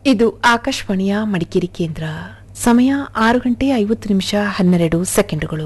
ಇದು ಆಕಾಶವಾಣಿಯ ಮಡಿಕೇರಿ ಕೇಂದ್ರ ಸಮಯ ಆರು ಗಂಟೆ ಐವತ್ತು ನಿಮಿಷ ಹನ್ನೆರಡು ಸೆಕೆಂಡುಗಳು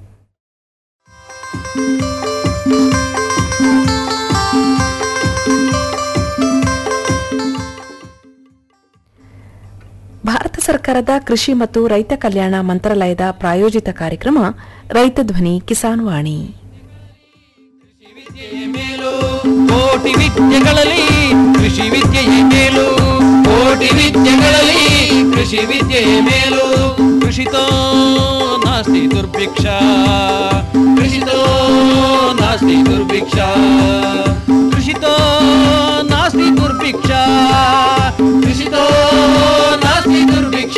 ಭಾರತ ಸರ್ಕಾರದ ಕೃಷಿ ಮತ್ತು ರೈತ ಕಲ್ಯಾಣ ಮಂತ್ರಾಲಯದ ಪ್ರಾಯೋಜಿತ ಕಾರ್ಯಕ್ರಮ ರೈತ ಧ್ವನಿ ಕಿಸಾನ್ ವಾಣಿ ವಿದ್ಯೆಯೇ ಮೇಲು ಕೋಟಿ ವಿದ್ಯೆಗಳಲ್ಲಿ ಕೃಷಿ ವಿದ್ಯೆಯೇ ಮೇಲು ಕೋಟಿ ವಿದ್ಯೆಗಳಲ್ಲಿ ಕೃಷಿ ವಿದ್ಯೆಯೇ ಮೇಲು ಕೃಷಿತೋ ನಾಸ್ತಿ ದುರ್ಭಿಕ್ಷ ಕೃಷಿತೋ ನಾಸ್ತಿ ದುರ್ಭಿಕ್ಷ ಕೃಷಿತೋ ನಾಸ್ತಿ ದುರ್ಭಿಕ್ಷ ಕೃಷಿತೋ ನಾಸ್ತಿ ದುರ್ಭಿಕ್ಷ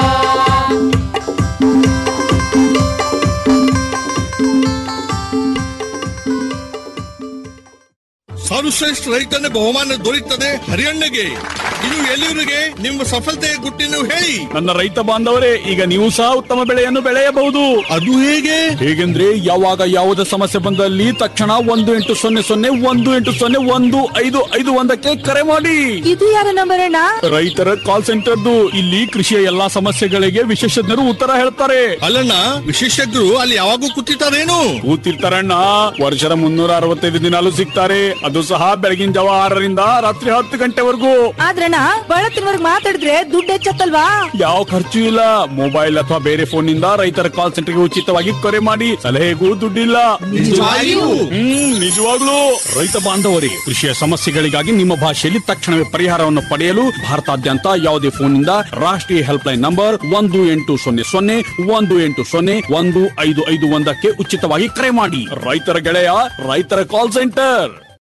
ಸರ್ವಶ್ರೇಷ್ಠ ರೈತನ ಬಹುಮಾನ ದೊರೆಯುತ್ತದೆ ಹರಿಯಣ್ಣಗೆ ಇದು ಎಲ್ಲಿವರಿಗೆ ನಿಮ್ಮ ಸಫಲತೆಯ ಗುಟ್ಟಿನ ಹೇಳಿ ನನ್ನ ರೈತ ಬಾಂಧವರೇ ಈಗ ನೀವು ಸಹ ಉತ್ತಮ ಬೆಳೆಯನ್ನು ಬೆಳೆಯಬಹುದು ಅದು ಹೇಗೆ ಹೇಗೆಂದ್ರೆ ಯಾವಾಗ ಯಾವುದೇ ಸಮಸ್ಯೆ ಬಂದಲ್ಲಿ ತಕ್ಷಣ ಒಂದು ಎಂಟು ಸೊನ್ನೆ ಸೊನ್ನೆ ಒಂದು ಎಂಟು ಸೊನ್ನೆ ಒಂದು ಐದು ಐದು ಒಂದಕ್ಕೆ ಕರೆ ಮಾಡಿ ಇದು ಯಾರ ನಂಬರ್ ಅಣ್ಣ ರೈತರ ಕಾಲ್ ಸೆಂಟರ್ದು ಇಲ್ಲಿ ಕೃಷಿಯ ಎಲ್ಲಾ ಸಮಸ್ಯೆಗಳಿಗೆ ವಿಶೇಷಜ್ಞರು ಉತ್ತರ ಹೇಳ್ತಾರೆ ಅಲ್ಲಣ್ಣ ವಿಶೇಷಜ್ಞರು ಅಲ್ಲಿ ಯಾವಾಗೂ ಕೂತಿರ್ತಾರೇನು ಕೂತಿರ್ತಾರಣ್ಣ ವರ್ಷದ ಮುನ್ನೂರ ಅರವತ್ತೈದು ದಿನಾಲು ಸಿಗ್ತಾರೆ ಅದು ಸಹ ಬೆಳಗಿನ ಜಾವ ಆರರಿಂದ ರಾತ್ರಿ ಹತ್ತು ಗಂಟೆವರೆಗೂ ಆದ್ರಣ್ಣ ಬಳತ್ತಿನವರ್ಗ್ ಮಾತಾಡಿದ್ರೆ ದುಡ್ಡು ಹೆಚ್ಚತ್ತಲ್ವಾ ಯಾವ ಖರ್ಚು ಇಲ್ಲ ಮೊಬೈಲ್ ಅಥವಾ ಬೇರೆ ಫೋನ್ ನಿಂದ ರೈತರ ಕಾಲ್ ಸೆಂಟರ್ಗೆ ಉಚಿತವಾಗಿ ಕರೆ ಮಾಡಿ ಸಲಹೆಗೂ ದುಡ್ಡಿಲ್ಲ ನಿಜವಾಗಿಯೂ? ಹ್ಮ್ ನಿಜವಾಗ್ಲೂ ರೈತ ಬಾಂಧವರೇ ಕೃಷಿಯ ಸಮಸ್ಯೆಗಳಿಗಾಗಿ ನಿಮ್ಮ ಭಾಷೆಯಲ್ಲಿ ತಕ್ಷಣವೇ ಪರಿಹಾರವನ್ನು ಪಡೆಯಲು ಭಾರತಾದ್ಯಂತ ಯಾವುದೇ ಫೋನ್ ನಿಂದ ರಾಷ್ಟ್ರೀಯ ಹೆಲ್ಪ್ ಲೈನ್ ನಂಬರ್ ಒಂದು ಎಂಟು ಸೊನ್ನೆ ಸೊನ್ನೆ ಒಂದು ಎಂಟು ಸೊನ್ನೆ ಒಂದು ಐದು ಐದು ಒಂದಕ್ಕೆ ಉಚಿತವಾಗಿ ಕರೆ ಮಾಡಿ ರೈತರ ಗೆಳೆಯ ರೈತರ ಕಾಲ್ ಸೆಂಟರ್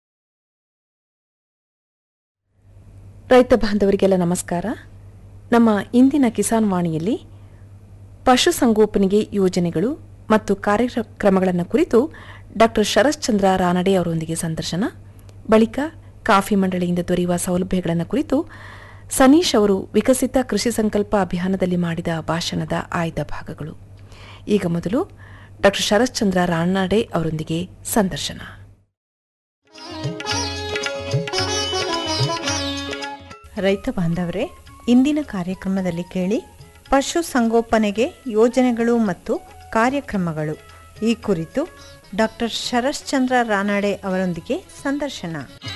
ರೈತ ಬಾಂಧವರಿಗೆಲ್ಲ ನಮಸ್ಕಾರ ನಮ್ಮ ಇಂದಿನ ಕಿಸಾನ್ ವಾಣಿಯಲ್ಲಿ ಪಶುಸಂಗೋಪನೆಗೆ ಯೋಜನೆಗಳು ಮತ್ತು ಕಾರ್ಯಕ್ರಮಗಳನ್ನು ಕುರಿತು ಡಾಕ್ಟರ್ ಶರಶ್ಚಂದ್ರ ರಾನಡೆ ಅವರೊಂದಿಗೆ ಸಂದರ್ಶನ ಬಳಿಕ ಕಾಫಿ ಮಂಡಳಿಯಿಂದ ದೊರೆಯುವ ಸೌಲಭ್ಯಗಳನ್ನು ಕುರಿತು ಸನೀಶ್ ಅವರು ವಿಕಸಿತ ಕೃಷಿ ಸಂಕಲ್ಪ ಅಭಿಯಾನದಲ್ಲಿ ಮಾಡಿದ ಭಾಷಣದ ಆಯ್ದ ಭಾಗಗಳು ಈಗ ಮೊದಲು ಡಾಕ್ಟರ್ ಶರಶ್ಚಂದ್ರ ರಾನಡೆ ಅವರೊಂದಿಗೆ ಸಂದರ್ಶನ ರೈತ ಬಾಂಧವರೇ ಇಂದಿನ ಕಾರ್ಯಕ್ರಮದಲ್ಲಿ ಕೇಳಿ ಪಶು ಸಂಗೋಪನೆಗೆ ಯೋಜನೆಗಳು ಮತ್ತು ಕಾರ್ಯಕ್ರಮಗಳು ಈ ಕುರಿತು ಡಾಕ್ಟರ್ ಶರಶ್ಚಂದ್ರ ರಾನಡೆ ಅವರೊಂದಿಗೆ ಸಂದರ್ಶನ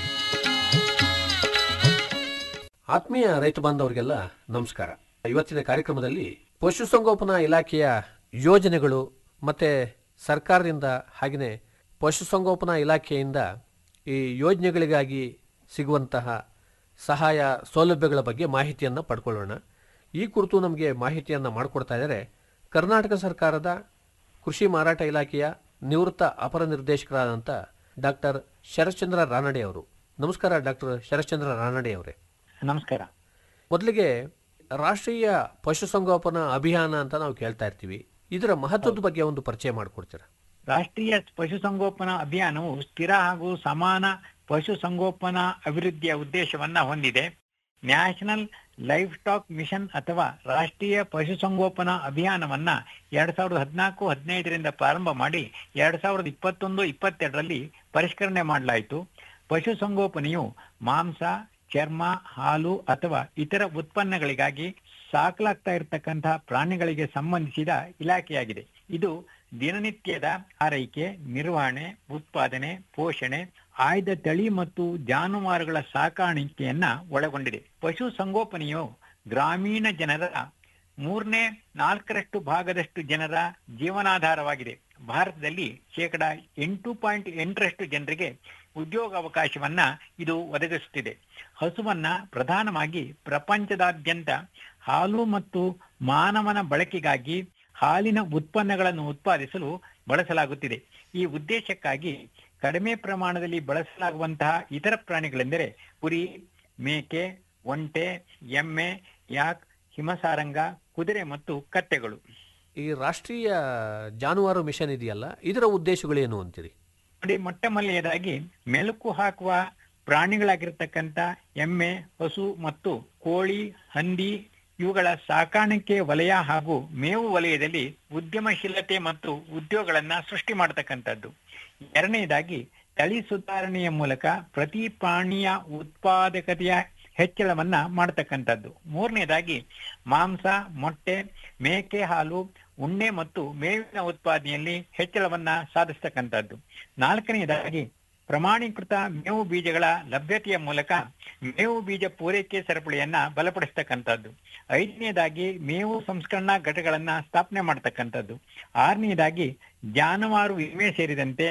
ಆತ್ಮೀಯ ರೈತ ಬಾಂಧವರಿಗೆಲ್ಲ ನಮಸ್ಕಾರ ಇವತ್ತಿನ ಕಾರ್ಯಕ್ರಮದಲ್ಲಿ ಪಶುಸಂಗೋಪನಾ ಇಲಾಖೆಯ ಯೋಜನೆಗಳು ಮತ್ತೆ ಸರ್ಕಾರದಿಂದ ಹಾಗೆಯೇ ಪಶುಸಂಗೋಪನಾ ಇಲಾಖೆಯಿಂದ ಈ ಯೋಜನೆಗಳಿಗಾಗಿ ಸಿಗುವಂತಹ ಸಹಾಯ ಸೌಲಭ್ಯಗಳ ಬಗ್ಗೆ ಮಾಹಿತಿಯನ್ನು ಪಡ್ಕೊಳ್ಳೋಣ ಈ ಕುರಿತು ನಮಗೆ ಮಾಹಿತಿಯನ್ನು ಮಾಡಿಕೊಡ್ತಾ ಇದ್ದಾರೆ ಕರ್ನಾಟಕ ಸರ್ಕಾರದ ಕೃಷಿ ಮಾರಾಟ ಇಲಾಖೆಯ ನಿವೃತ್ತ ಅಪರ ನಿರ್ದೇಶಕರಾದಂಥ ಡಾಕ್ಟರ್ ಶರಶ್ಚಂದ್ರ ರಾನಡೆ ಅವರು ನಮಸ್ಕಾರ ಡಾಕ್ಟರ್ ಶರಶ್ಚಂದ್ರ ರಾನಡೆ ಅವರೇ ನಮಸ್ಕಾರ ಮೊದಲಿಗೆ ರಾಷ್ಟ್ರೀಯ ಪಶುಸಂಗೋಪನಾ ಅಭಿಯಾನ ಅಂತ ನಾವು ಕೇಳ್ತಾ ಇರ್ತೀವಿ ಇದರ ಮಹತ್ವದ ಬಗ್ಗೆ ಒಂದು ಪರಿಚಯ ಮಾಡಿಕೊಡ್ತೀರಾ ರಾಷ್ಟ್ರೀಯ ಪಶುಸಂಗೋಪನಾ ಅಭಿಯಾನವು ಸ್ಥಿರ ಹಾಗೂ ಸಮಾನ ಪಶುಸಂಗೋಪನಾ ಅಭಿವೃದ್ಧಿಯ ಉದ್ದೇಶವನ್ನ ಹೊಂದಿದೆ ನ್ಯಾಷನಲ್ ಲೈಫ್ ಸ್ಟಾಕ್ ಮಿಷನ್ ಅಥವಾ ರಾಷ್ಟ್ರೀಯ ಪಶುಸಂಗೋಪನಾ ಅಭಿಯಾನವನ್ನ ಎರಡ್ ಸಾವಿರದ ಹದಿನಾಲ್ಕು ಹದಿನೈದರಿಂದ ಪ್ರಾರಂಭ ಮಾಡಿ ಎರಡ್ ಸಾವಿರದ ಇಪ್ಪತ್ತೊಂದು ಇಪ್ಪತ್ತೆರಡರಲ್ಲಿ ಪರಿಷ್ಕರಣೆ ಮಾಡಲಾಯಿತು ಪಶುಸಂಗೋಪನೆಯು ಮಾಂಸ ಚರ್ಮ ಹಾಲು ಅಥವಾ ಇತರ ಉತ್ಪನ್ನಗಳಿಗಾಗಿ ಸಾಕಲಾಗ್ತಾ ಇರತಕ್ಕಂತಹ ಪ್ರಾಣಿಗಳಿಗೆ ಸಂಬಂಧಿಸಿದ ಇಲಾಖೆಯಾಗಿದೆ ಇದು ದಿನನಿತ್ಯದ ಆರೈಕೆ ನಿರ್ವಹಣೆ ಉತ್ಪಾದನೆ ಪೋಷಣೆ ಆಯ್ದ ತಳಿ ಮತ್ತು ಜಾನುವಾರುಗಳ ಸಾಕಾಣಿಕೆಯನ್ನ ಒಳಗೊಂಡಿದೆ ಪಶು ಸಂಗೋಪನೆಯು ಗ್ರಾಮೀಣ ಜನರ ಮೂರನೇ ನಾಲ್ಕರಷ್ಟು ಭಾಗದಷ್ಟು ಜನರ ಜೀವನಾಧಾರವಾಗಿದೆ ಭಾರತದಲ್ಲಿ ಶೇಕಡ ಎಂಟು ಪಾಯಿಂಟ್ ಎಂಟರಷ್ಟು ಜನರಿಗೆ ಉದ್ಯೋಗಾವಕಾಶವನ್ನ ಇದು ಒದಗಿಸುತ್ತಿದೆ ಹಸುವನ್ನ ಪ್ರಧಾನವಾಗಿ ಪ್ರಪಂಚದಾದ್ಯಂತ ಹಾಲು ಮತ್ತು ಮಾನವನ ಬಳಕೆಗಾಗಿ ಹಾಲಿನ ಉತ್ಪನ್ನಗಳನ್ನು ಉತ್ಪಾದಿಸಲು ಬಳಸಲಾಗುತ್ತಿದೆ ಈ ಉದ್ದೇಶಕ್ಕಾಗಿ ಕಡಿಮೆ ಪ್ರಮಾಣದಲ್ಲಿ ಬಳಸಲಾಗುವಂತಹ ಇತರ ಪ್ರಾಣಿಗಳೆಂದರೆ ಕುರಿ ಮೇಕೆ ಒಂಟೆ ಎಮ್ಮೆ ಯಾಕ್ ಹಿಮಸಾರಂಗ ಕುದುರೆ ಮತ್ತು ಕತ್ತೆಗಳು ಈ ರಾಷ್ಟ್ರೀಯ ಜಾನುವಾರು ಮಿಷನ್ ಇದೆಯಲ್ಲ ಇದರ ಉದ್ದೇಶಗಳೇನು ಅಂತೀರಿ ನೋಡಿ ಮೊಟ್ಟ ಮೊದಲನೆಯದಾಗಿ ಮೆಲುಕು ಹಾಕುವ ಪ್ರಾಣಿಗಳಾಗಿರ್ತಕ್ಕಂಥ ಎಮ್ಮೆ ಹಸು ಮತ್ತು ಕೋಳಿ ಹಂದಿ ಇವುಗಳ ಸಾಕಾಣಿಕೆ ವಲಯ ಹಾಗೂ ಮೇವು ವಲಯದಲ್ಲಿ ಉದ್ಯಮಶೀಲತೆ ಮತ್ತು ಉದ್ಯೋಗಗಳನ್ನ ಸೃಷ್ಟಿ ಮಾಡತಕ್ಕಂಥದ್ದು ಎರಡನೆಯದಾಗಿ ತಳಿ ಸುಧಾರಣೆಯ ಮೂಲಕ ಪ್ರತಿ ಪ್ರಾಣಿಯ ಉತ್ಪಾದಕತೆಯ ಹೆಚ್ಚಳವನ್ನ ಮಾಡತಕ್ಕಂಥದ್ದು ಮೂರನೇದಾಗಿ ಮಾಂಸ ಮೊಟ್ಟೆ ಮೇಕೆ ಹಾಲು ಉಣ್ಣೆ ಮತ್ತು ಮೇವಿನ ಉತ್ಪಾದನೆಯಲ್ಲಿ ಹೆಚ್ಚಳವನ್ನ ಸಾಧಿಸ್ತಕ್ಕಂಥದ್ದು ನಾಲ್ಕನೆಯದಾಗಿ ಪ್ರಮಾಣೀಕೃತ ಮೇವು ಬೀಜಗಳ ಲಭ್ಯತೆಯ ಮೂಲಕ ಮೇವು ಬೀಜ ಪೂರೈಕೆ ಸರಪಳಿಯನ್ನ ಬಲಪಡಿಸ್ತಕ್ಕಂಥದ್ದು ಐದನೇದಾಗಿ ಮೇವು ಸಂಸ್ಕರಣಾ ಘಟಕಗಳನ್ನ ಸ್ಥಾಪನೆ ಮಾಡತಕ್ಕಂಥದ್ದು ಆರನೇದಾಗಿ ಜಾನುವಾರು ವಿಮೆ ಸೇರಿದಂತೆ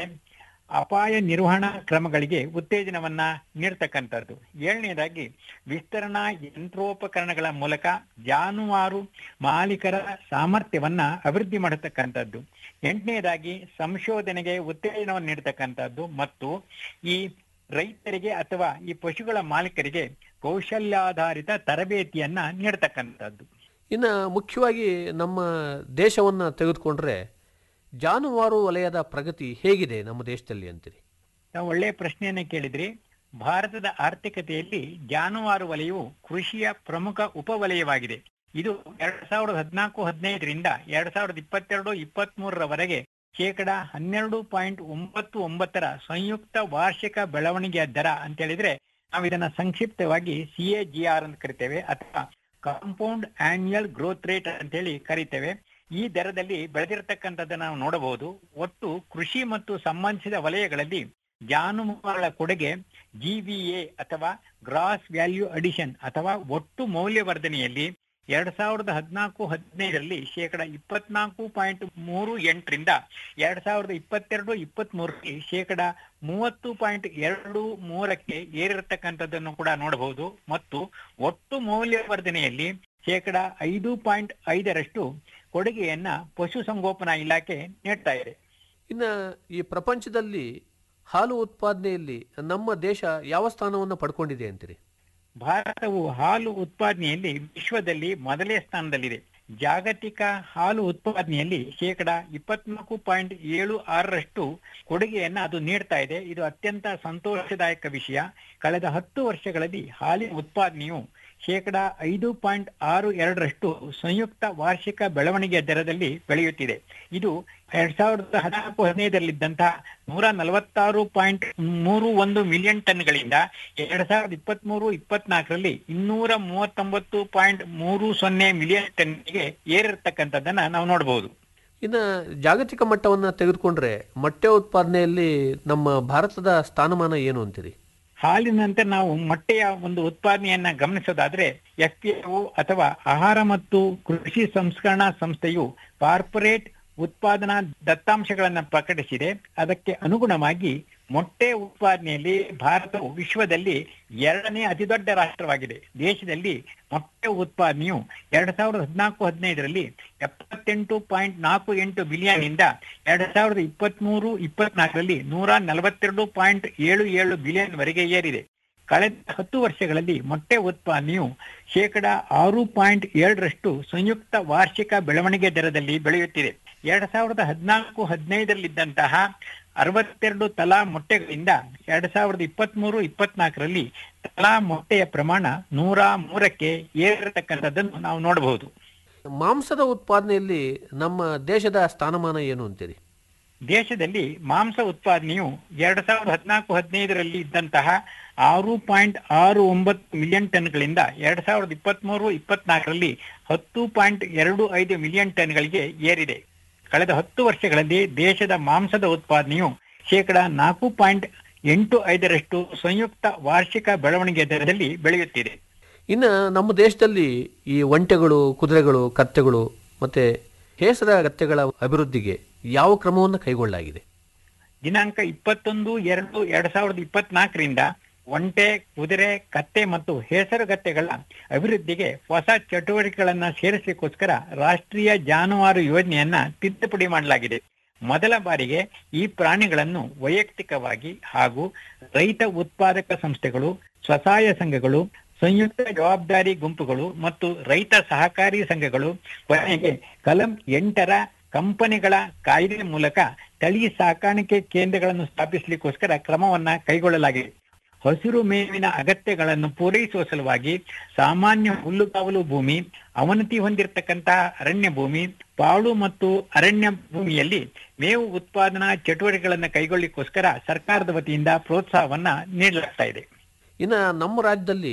ಅಪಾಯ ನಿರ್ವಹಣಾ ಕ್ರಮಗಳಿಗೆ ಉತ್ತೇಜನವನ್ನ ನೀಡ್ತಕ್ಕಂಥದ್ದು ಏಳನೇದಾಗಿ ವಿಸ್ತರಣಾ ಯಂತ್ರೋಪಕರಣಗಳ ಮೂಲಕ ಜಾನುವಾರು ಮಾಲೀಕರ ಸಾಮರ್ಥ್ಯವನ್ನ ಅಭಿವೃದ್ಧಿ ಮಾಡತಕ್ಕಂಥದ್ದು ಎಂಟನೇದಾಗಿ ಸಂಶೋಧನೆಗೆ ಉತ್ತೇಜನವನ್ನು ನೀಡತಕ್ಕಂಥದ್ದು ಮತ್ತು ಈ ರೈತರಿಗೆ ಅಥವಾ ಈ ಪಶುಗಳ ಮಾಲೀಕರಿಗೆ ಕೌಶಲ್ಯಾಧಾರಿತ ತರಬೇತಿಯನ್ನ ನೀಡತಕ್ಕಂಥದ್ದು ಇನ್ನು ಮುಖ್ಯವಾಗಿ ನಮ್ಮ ದೇಶವನ್ನು ತೆಗೆದುಕೊಂಡ್ರೆ ಜಾನುವಾರು ವಲಯದ ಪ್ರಗತಿ ಹೇಗಿದೆ ನಮ್ಮ ದೇಶದಲ್ಲಿ ಅಂತೀರಿ ತಾವು ಒಳ್ಳೆಯ ಪ್ರಶ್ನೆಯನ್ನ ಕೇಳಿದ್ರಿ ಭಾರತದ ಆರ್ಥಿಕತೆಯಲ್ಲಿ ಜಾನುವಾರು ವಲಯವು ಕೃಷಿಯ ಪ್ರಮುಖ ಉಪವಲಯವಾಗಿದೆ ಇದು ಎರಡ್ ಸಾವಿರದ ಹದಿನಾಲ್ಕು ಹದಿನೈದರಿಂದ ಎರಡ್ ಸಾವಿರದ ಇಪ್ಪತ್ತೆರಡು ಇಪ್ಪತ್ತ್ ಮೂರರವರೆಗೆ ಶೇಕಡ ಹನ್ನೆರಡು ಪಾಯಿಂಟ್ ಒಂಬತ್ತು ಒಂಬತ್ತರ ಸಂಯುಕ್ತ ವಾರ್ಷಿಕ ಬೆಳವಣಿಗೆಯ ದರ ಅಂತ ಹೇಳಿದ್ರೆ ನಾವು ಇದನ್ನ ಸಂಕ್ಷಿಪ್ತವಾಗಿ ಸಿ ಎ ಜಿ ಆರ್ ಅಂತ ಕರಿತೇವೆ ಅಥವಾ ಕಾಂಪೌಂಡ್ ಆನ್ಯುಯಲ್ ಗ್ರೋತ್ ರೇಟ್ ಅಂತ ಹೇಳಿ ಕರಿತೇವೆ ಈ ದರದಲ್ಲಿ ಬೆಳೆದಿರತಕ್ಕಂಥದ್ದನ್ನ ನಾವು ನೋಡಬಹುದು ಒಟ್ಟು ಕೃಷಿ ಮತ್ತು ಸಂಬಂಧಿಸಿದ ವಲಯಗಳಲ್ಲಿ ಜಾನುವಾರುಗಳ ಕೊಡುಗೆ ಜಿವಿಎ ಅಥವಾ ಗ್ರಾಸ್ ವ್ಯಾಲ್ಯೂ ಅಡಿಷನ್ ಅಥವಾ ಒಟ್ಟು ಮೌಲ್ಯವರ್ಧನೆಯಲ್ಲಿ ಎರಡ್ ಸಾವಿರದ ಹದಿನಾಲ್ಕು ಹದಿನೈದರಲ್ಲಿ ಶೇಕಡ ಇಪ್ಪತ್ನಾಲ್ಕು ಪಾಯಿಂಟ್ ಮೂರು ಎಂಟರಿಂದ ಎರಡ್ ಸಾವಿರದ ಇಪ್ಪತ್ತೆರಡು ಇಪ್ಪತ್ತ್ ಮೂರರಲ್ಲಿ ಶೇಕಡ ಮೂವತ್ತು ಪಾಯಿಂಟ್ ಎರಡು ಮೂರಕ್ಕೆ ಏರಿರತಕ್ಕಂಥದ್ದನ್ನು ಕೂಡ ನೋಡಬಹುದು ಮತ್ತು ಒಟ್ಟು ಮೌಲ್ಯವರ್ಧನೆಯಲ್ಲಿ ಶೇಕಡ ಐದು ಪಾಯಿಂಟ್ ಐದರಷ್ಟು ಕೊಡುಗೆಯನ್ನ ಪಶುಸಂಗೋಪನಾ ಇಲಾಖೆ ನೀಡ್ತಾ ಇದೆ ಇನ್ನು ಈ ಪ್ರಪಂಚದಲ್ಲಿ ಹಾಲು ಉತ್ಪಾದನೆಯಲ್ಲಿ ನಮ್ಮ ದೇಶ ಯಾವ ಸ್ಥಾನವನ್ನು ಪಡ್ಕೊಂಡಿದೆ ಅಂತೀರಿ ಭಾರತವು ಹಾಲು ಉತ್ಪಾದನೆಯಲ್ಲಿ ವಿಶ್ವದಲ್ಲಿ ಮೊದಲೇ ಸ್ಥಾನದಲ್ಲಿದೆ ಜಾಗತಿಕ ಹಾಲು ಉತ್ಪಾದನೆಯಲ್ಲಿ ಶೇಕಡ ಇಪ್ಪತ್ನಾಲ್ಕು ಪಾಯಿಂಟ್ ಏಳು ಆರರಷ್ಟು ಕೊಡುಗೆಯನ್ನ ಅದು ನೀಡ್ತಾ ಇದೆ ಇದು ಅತ್ಯಂತ ಸಂತೋಷದಾಯಕ ವಿಷಯ ಕಳೆದ ಹತ್ತು ವರ್ಷಗಳಲ್ಲಿ ಹಾಲಿನ ಉತ್ಪಾದನೆಯು ಶೇಕಡ ಐದು ಪಾಯಿಂಟ್ ಆರು ಎರಡರಷ್ಟು ಸಂಯುಕ್ತ ವಾರ್ಷಿಕ ಬೆಳವಣಿಗೆಯ ದರದಲ್ಲಿ ಬೆಳೆಯುತ್ತಿದೆ ಇದು ಎರಡ್ ಸಾವಿರದ ಹದಿನಾಲ್ಕು ಹದಿನೈದರಲ್ಲಿದ್ದಂತಹ ನೂರ ನಲವತ್ತಾರು ಪಾಯಿಂಟ್ ಮೂರು ಒಂದು ಮಿಲಿಯನ್ ಟನ್ಗಳಿಂದ ಎರಡ್ ಸಾವಿರದ ಇಪ್ಪತ್ತ್ ಮೂರು ಇಪ್ಪತ್ನಾಲ್ಕರಲ್ಲಿ ಇನ್ನೂರ ಮೂವತ್ತೊಂಬತ್ತು ಪಾಯಿಂಟ್ ಮೂರು ಸೊನ್ನೆ ಮಿಲಿಯನ್ ಟನ್ಗೆ ಏರಿರ್ತಕ್ಕಂಥದ್ದನ್ನ ನಾವು ನೋಡಬಹುದು ಇನ್ನು ಜಾಗತಿಕ ಮಟ್ಟವನ್ನು ತೆಗೆದುಕೊಂಡ್ರೆ ಮೊಟ್ಟೆ ಉತ್ಪಾದನೆಯಲ್ಲಿ ನಮ್ಮ ಭಾರತದ ಸ್ಥಾನಮಾನ ಏನು ಅಂತೀರಿ ಹಾಲಿನಂತೆ ನಾವು ಮೊಟ್ಟೆಯ ಒಂದು ಉತ್ಪಾದನೆಯನ್ನ ಗಮನಿಸೋದಾದ್ರೆ ಎಫ್ ಅಥವಾ ಆಹಾರ ಮತ್ತು ಕೃಷಿ ಸಂಸ್ಕರಣಾ ಸಂಸ್ಥೆಯು ಕಾರ್ಪೊರೇಟ್ ಉತ್ಪಾದನಾ ದತ್ತಾಂಶಗಳನ್ನ ಪ್ರಕಟಿಸಿದೆ ಅದಕ್ಕೆ ಅನುಗುಣವಾಗಿ ಮೊಟ್ಟೆ ಉತ್ಪಾದನೆಯಲ್ಲಿ ಭಾರತವು ವಿಶ್ವದಲ್ಲಿ ಎರಡನೇ ಅತಿದೊಡ್ಡ ರಾಷ್ಟ್ರವಾಗಿದೆ ದೇಶದಲ್ಲಿ ಮೊಟ್ಟೆ ಉತ್ಪಾದನೆಯು ಎರಡ್ ಸಾವಿರದ ಹದಿನಾಲ್ಕು ಹದಿನೈದರಲ್ಲಿ ಎಪ್ಪತ್ತೆಂಟು ಪಾಯಿಂಟ್ ನಾಲ್ಕು ಎಂಟು ಬಿಲಿಯನ್ ಇಂದ ಎರಡ್ ಸಾವಿರದ ಇಪ್ಪತ್ತ್ ಮೂರು ಇಪ್ಪತ್ನಾಲ್ಕರಲ್ಲಿ ನೂರ ನಲವತ್ತೆರಡು ಪಾಯಿಂಟ್ ಏಳು ಏಳು ಬಿಲಿಯನ್ ವರೆಗೆ ಏರಿದೆ ಕಳೆದ ಹತ್ತು ವರ್ಷಗಳಲ್ಲಿ ಮೊಟ್ಟೆ ಉತ್ಪಾದನೆಯು ಶೇಕಡ ಆರು ಪಾಯಿಂಟ್ ಏಳರಷ್ಟು ಸಂಯುಕ್ತ ವಾರ್ಷಿಕ ಬೆಳವಣಿಗೆ ದರದಲ್ಲಿ ಬೆಳೆಯುತ್ತಿದೆ ಎರಡ್ ಸಾವಿರದ ಹದಿನಾಲ್ಕು ಹದಿನೈದರಲ್ಲಿದ್ದಂತಹ ಅರವತ್ತೆರಡು ತಲಾ ಮೊಟ್ಟೆಗಳಿಂದ ಎರಡ್ ಸಾವಿರದ ಇಪ್ಪತ್ತ್ ಮೂರು ಇಪ್ಪತ್ನಾಲ್ಕರಲ್ಲಿ ತಲಾ ಮೊಟ್ಟೆಯ ಪ್ರಮಾಣ ನೂರ ಮೂರಕ್ಕೆ ಏರಿರತಕ್ಕಂಥದ್ದನ್ನು ನಾವು ನೋಡಬಹುದು ಮಾಂಸದ ಉತ್ಪಾದನೆಯಲ್ಲಿ ನಮ್ಮ ದೇಶದ ಸ್ಥಾನಮಾನ ಏನು ಅಂತೀರಿ ದೇಶದಲ್ಲಿ ಮಾಂಸ ಉತ್ಪಾದನೆಯು ಎರಡ್ ಸಾವಿರದ ಹದಿನಾಲ್ಕು ಹದಿನೈದರಲ್ಲಿ ಇದ್ದಂತಹ ಆರು ಪಾಯಿಂಟ್ ಆರು ಒಂಬತ್ತು ಮಿಲಿಯನ್ ಟನ್ಗಳಿಂದ ಎರಡ್ ಸಾವಿರದ ಇಪ್ಪತ್ತ್ ಮೂರು ಇಪ್ಪತ್ನಾಲ್ಕರಲ್ಲಿ ಹತ್ತು ಪಾಯಿಂಟ್ ಎರಡು ಐದು ಮಿಲಿಯನ್ ಟನ್ಗಳಿಗೆ ಏರಿದೆ ಕಳೆದ ಹತ್ತು ವರ್ಷಗಳಲ್ಲಿ ದೇಶದ ಮಾಂಸದ ಉತ್ಪಾದನೆಯು ಶೇಕಡ ನಾಲ್ಕು ಪಾಯಿಂಟ್ ಎಂಟು ಐದರಷ್ಟು ಸಂಯುಕ್ತ ವಾರ್ಷಿಕ ಬೆಳವಣಿಗೆ ದರದಲ್ಲಿ ಬೆಳೆಯುತ್ತಿದೆ ಇನ್ನು ನಮ್ಮ ದೇಶದಲ್ಲಿ ಈ ಒಂಟೆಗಳು ಕುದುರೆಗಳು ಕತ್ತೆಗಳು ಮತ್ತೆ ಹೇಸರ ಗತ್ತೆಗಳ ಅಭಿವೃದ್ಧಿಗೆ ಯಾವ ಕ್ರಮವನ್ನು ಕೈಗೊಳ್ಳಲಾಗಿದೆ ದಿನಾಂಕ ಇಪ್ಪತ್ತೊಂದು ಎರಡು ಎರಡ್ ಸಾವಿರದ ಇಪ್ಪತ್ನಾಲ್ಕರಿಂದ ಒಂಟೆ ಕುದುರೆ ಕತ್ತೆ ಮತ್ತು ಹೇಸರುಗತ್ತೆಗಳ ಅಭಿವೃದ್ಧಿಗೆ ಹೊಸ ಚಟುವಟಿಕೆಗಳನ್ನ ಸೇರಿಸಲಿಕ್ಕೋಸ್ಕರ ರಾಷ್ಟ್ರೀಯ ಜಾನುವಾರು ಯೋಜನೆಯನ್ನ ತಿದ್ದುಪಡಿ ಮಾಡಲಾಗಿದೆ ಮೊದಲ ಬಾರಿಗೆ ಈ ಪ್ರಾಣಿಗಳನ್ನು ವೈಯಕ್ತಿಕವಾಗಿ ಹಾಗೂ ರೈತ ಉತ್ಪಾದಕ ಸಂಸ್ಥೆಗಳು ಸ್ವಸಹಾಯ ಸಂಘಗಳು ಸಂಯುಕ್ತ ಜವಾಬ್ದಾರಿ ಗುಂಪುಗಳು ಮತ್ತು ರೈತ ಸಹಕಾರಿ ಸಂಘಗಳು ಕೊನೆಗೆ ಕಲಂ ಎಂಟರ ಕಂಪನಿಗಳ ಕಾಯ್ದೆ ಮೂಲಕ ತಳಿ ಸಾಕಾಣಿಕೆ ಕೇಂದ್ರಗಳನ್ನು ಸ್ಥಾಪಿಸಲಿಕ್ಕೋಸ್ಕರ ಕ್ರಮವನ್ನ ಕೈಗೊಳ್ಳಲಾಗಿದೆ ಹಸಿರು ಮೇವಿನ ಅಗತ್ಯಗಳನ್ನು ಪೂರೈಸುವ ಸಲುವಾಗಿ ಸಾಮಾನ್ಯ ಹುಲ್ಲುಗಾವಲು ಭೂಮಿ ಅವನತಿ ಹೊಂದಿರತಕ್ಕಂತಹ ಅರಣ್ಯ ಭೂಮಿ ಪಾಳು ಮತ್ತು ಅರಣ್ಯ ಭೂಮಿಯಲ್ಲಿ ಮೇವು ಉತ್ಪಾದನಾ ಚಟುವಟಿಕೆಗಳನ್ನು ಕೈಗೊಳ್ಳಿಕ್ಕೋಸ್ಕರ ಸರ್ಕಾರದ ವತಿಯಿಂದ ಪ್ರೋತ್ಸಾಹವನ್ನ ನೀಡಲಾಗ್ತಾ ಇದೆ ಇನ್ನು ನಮ್ಮ ರಾಜ್ಯದಲ್ಲಿ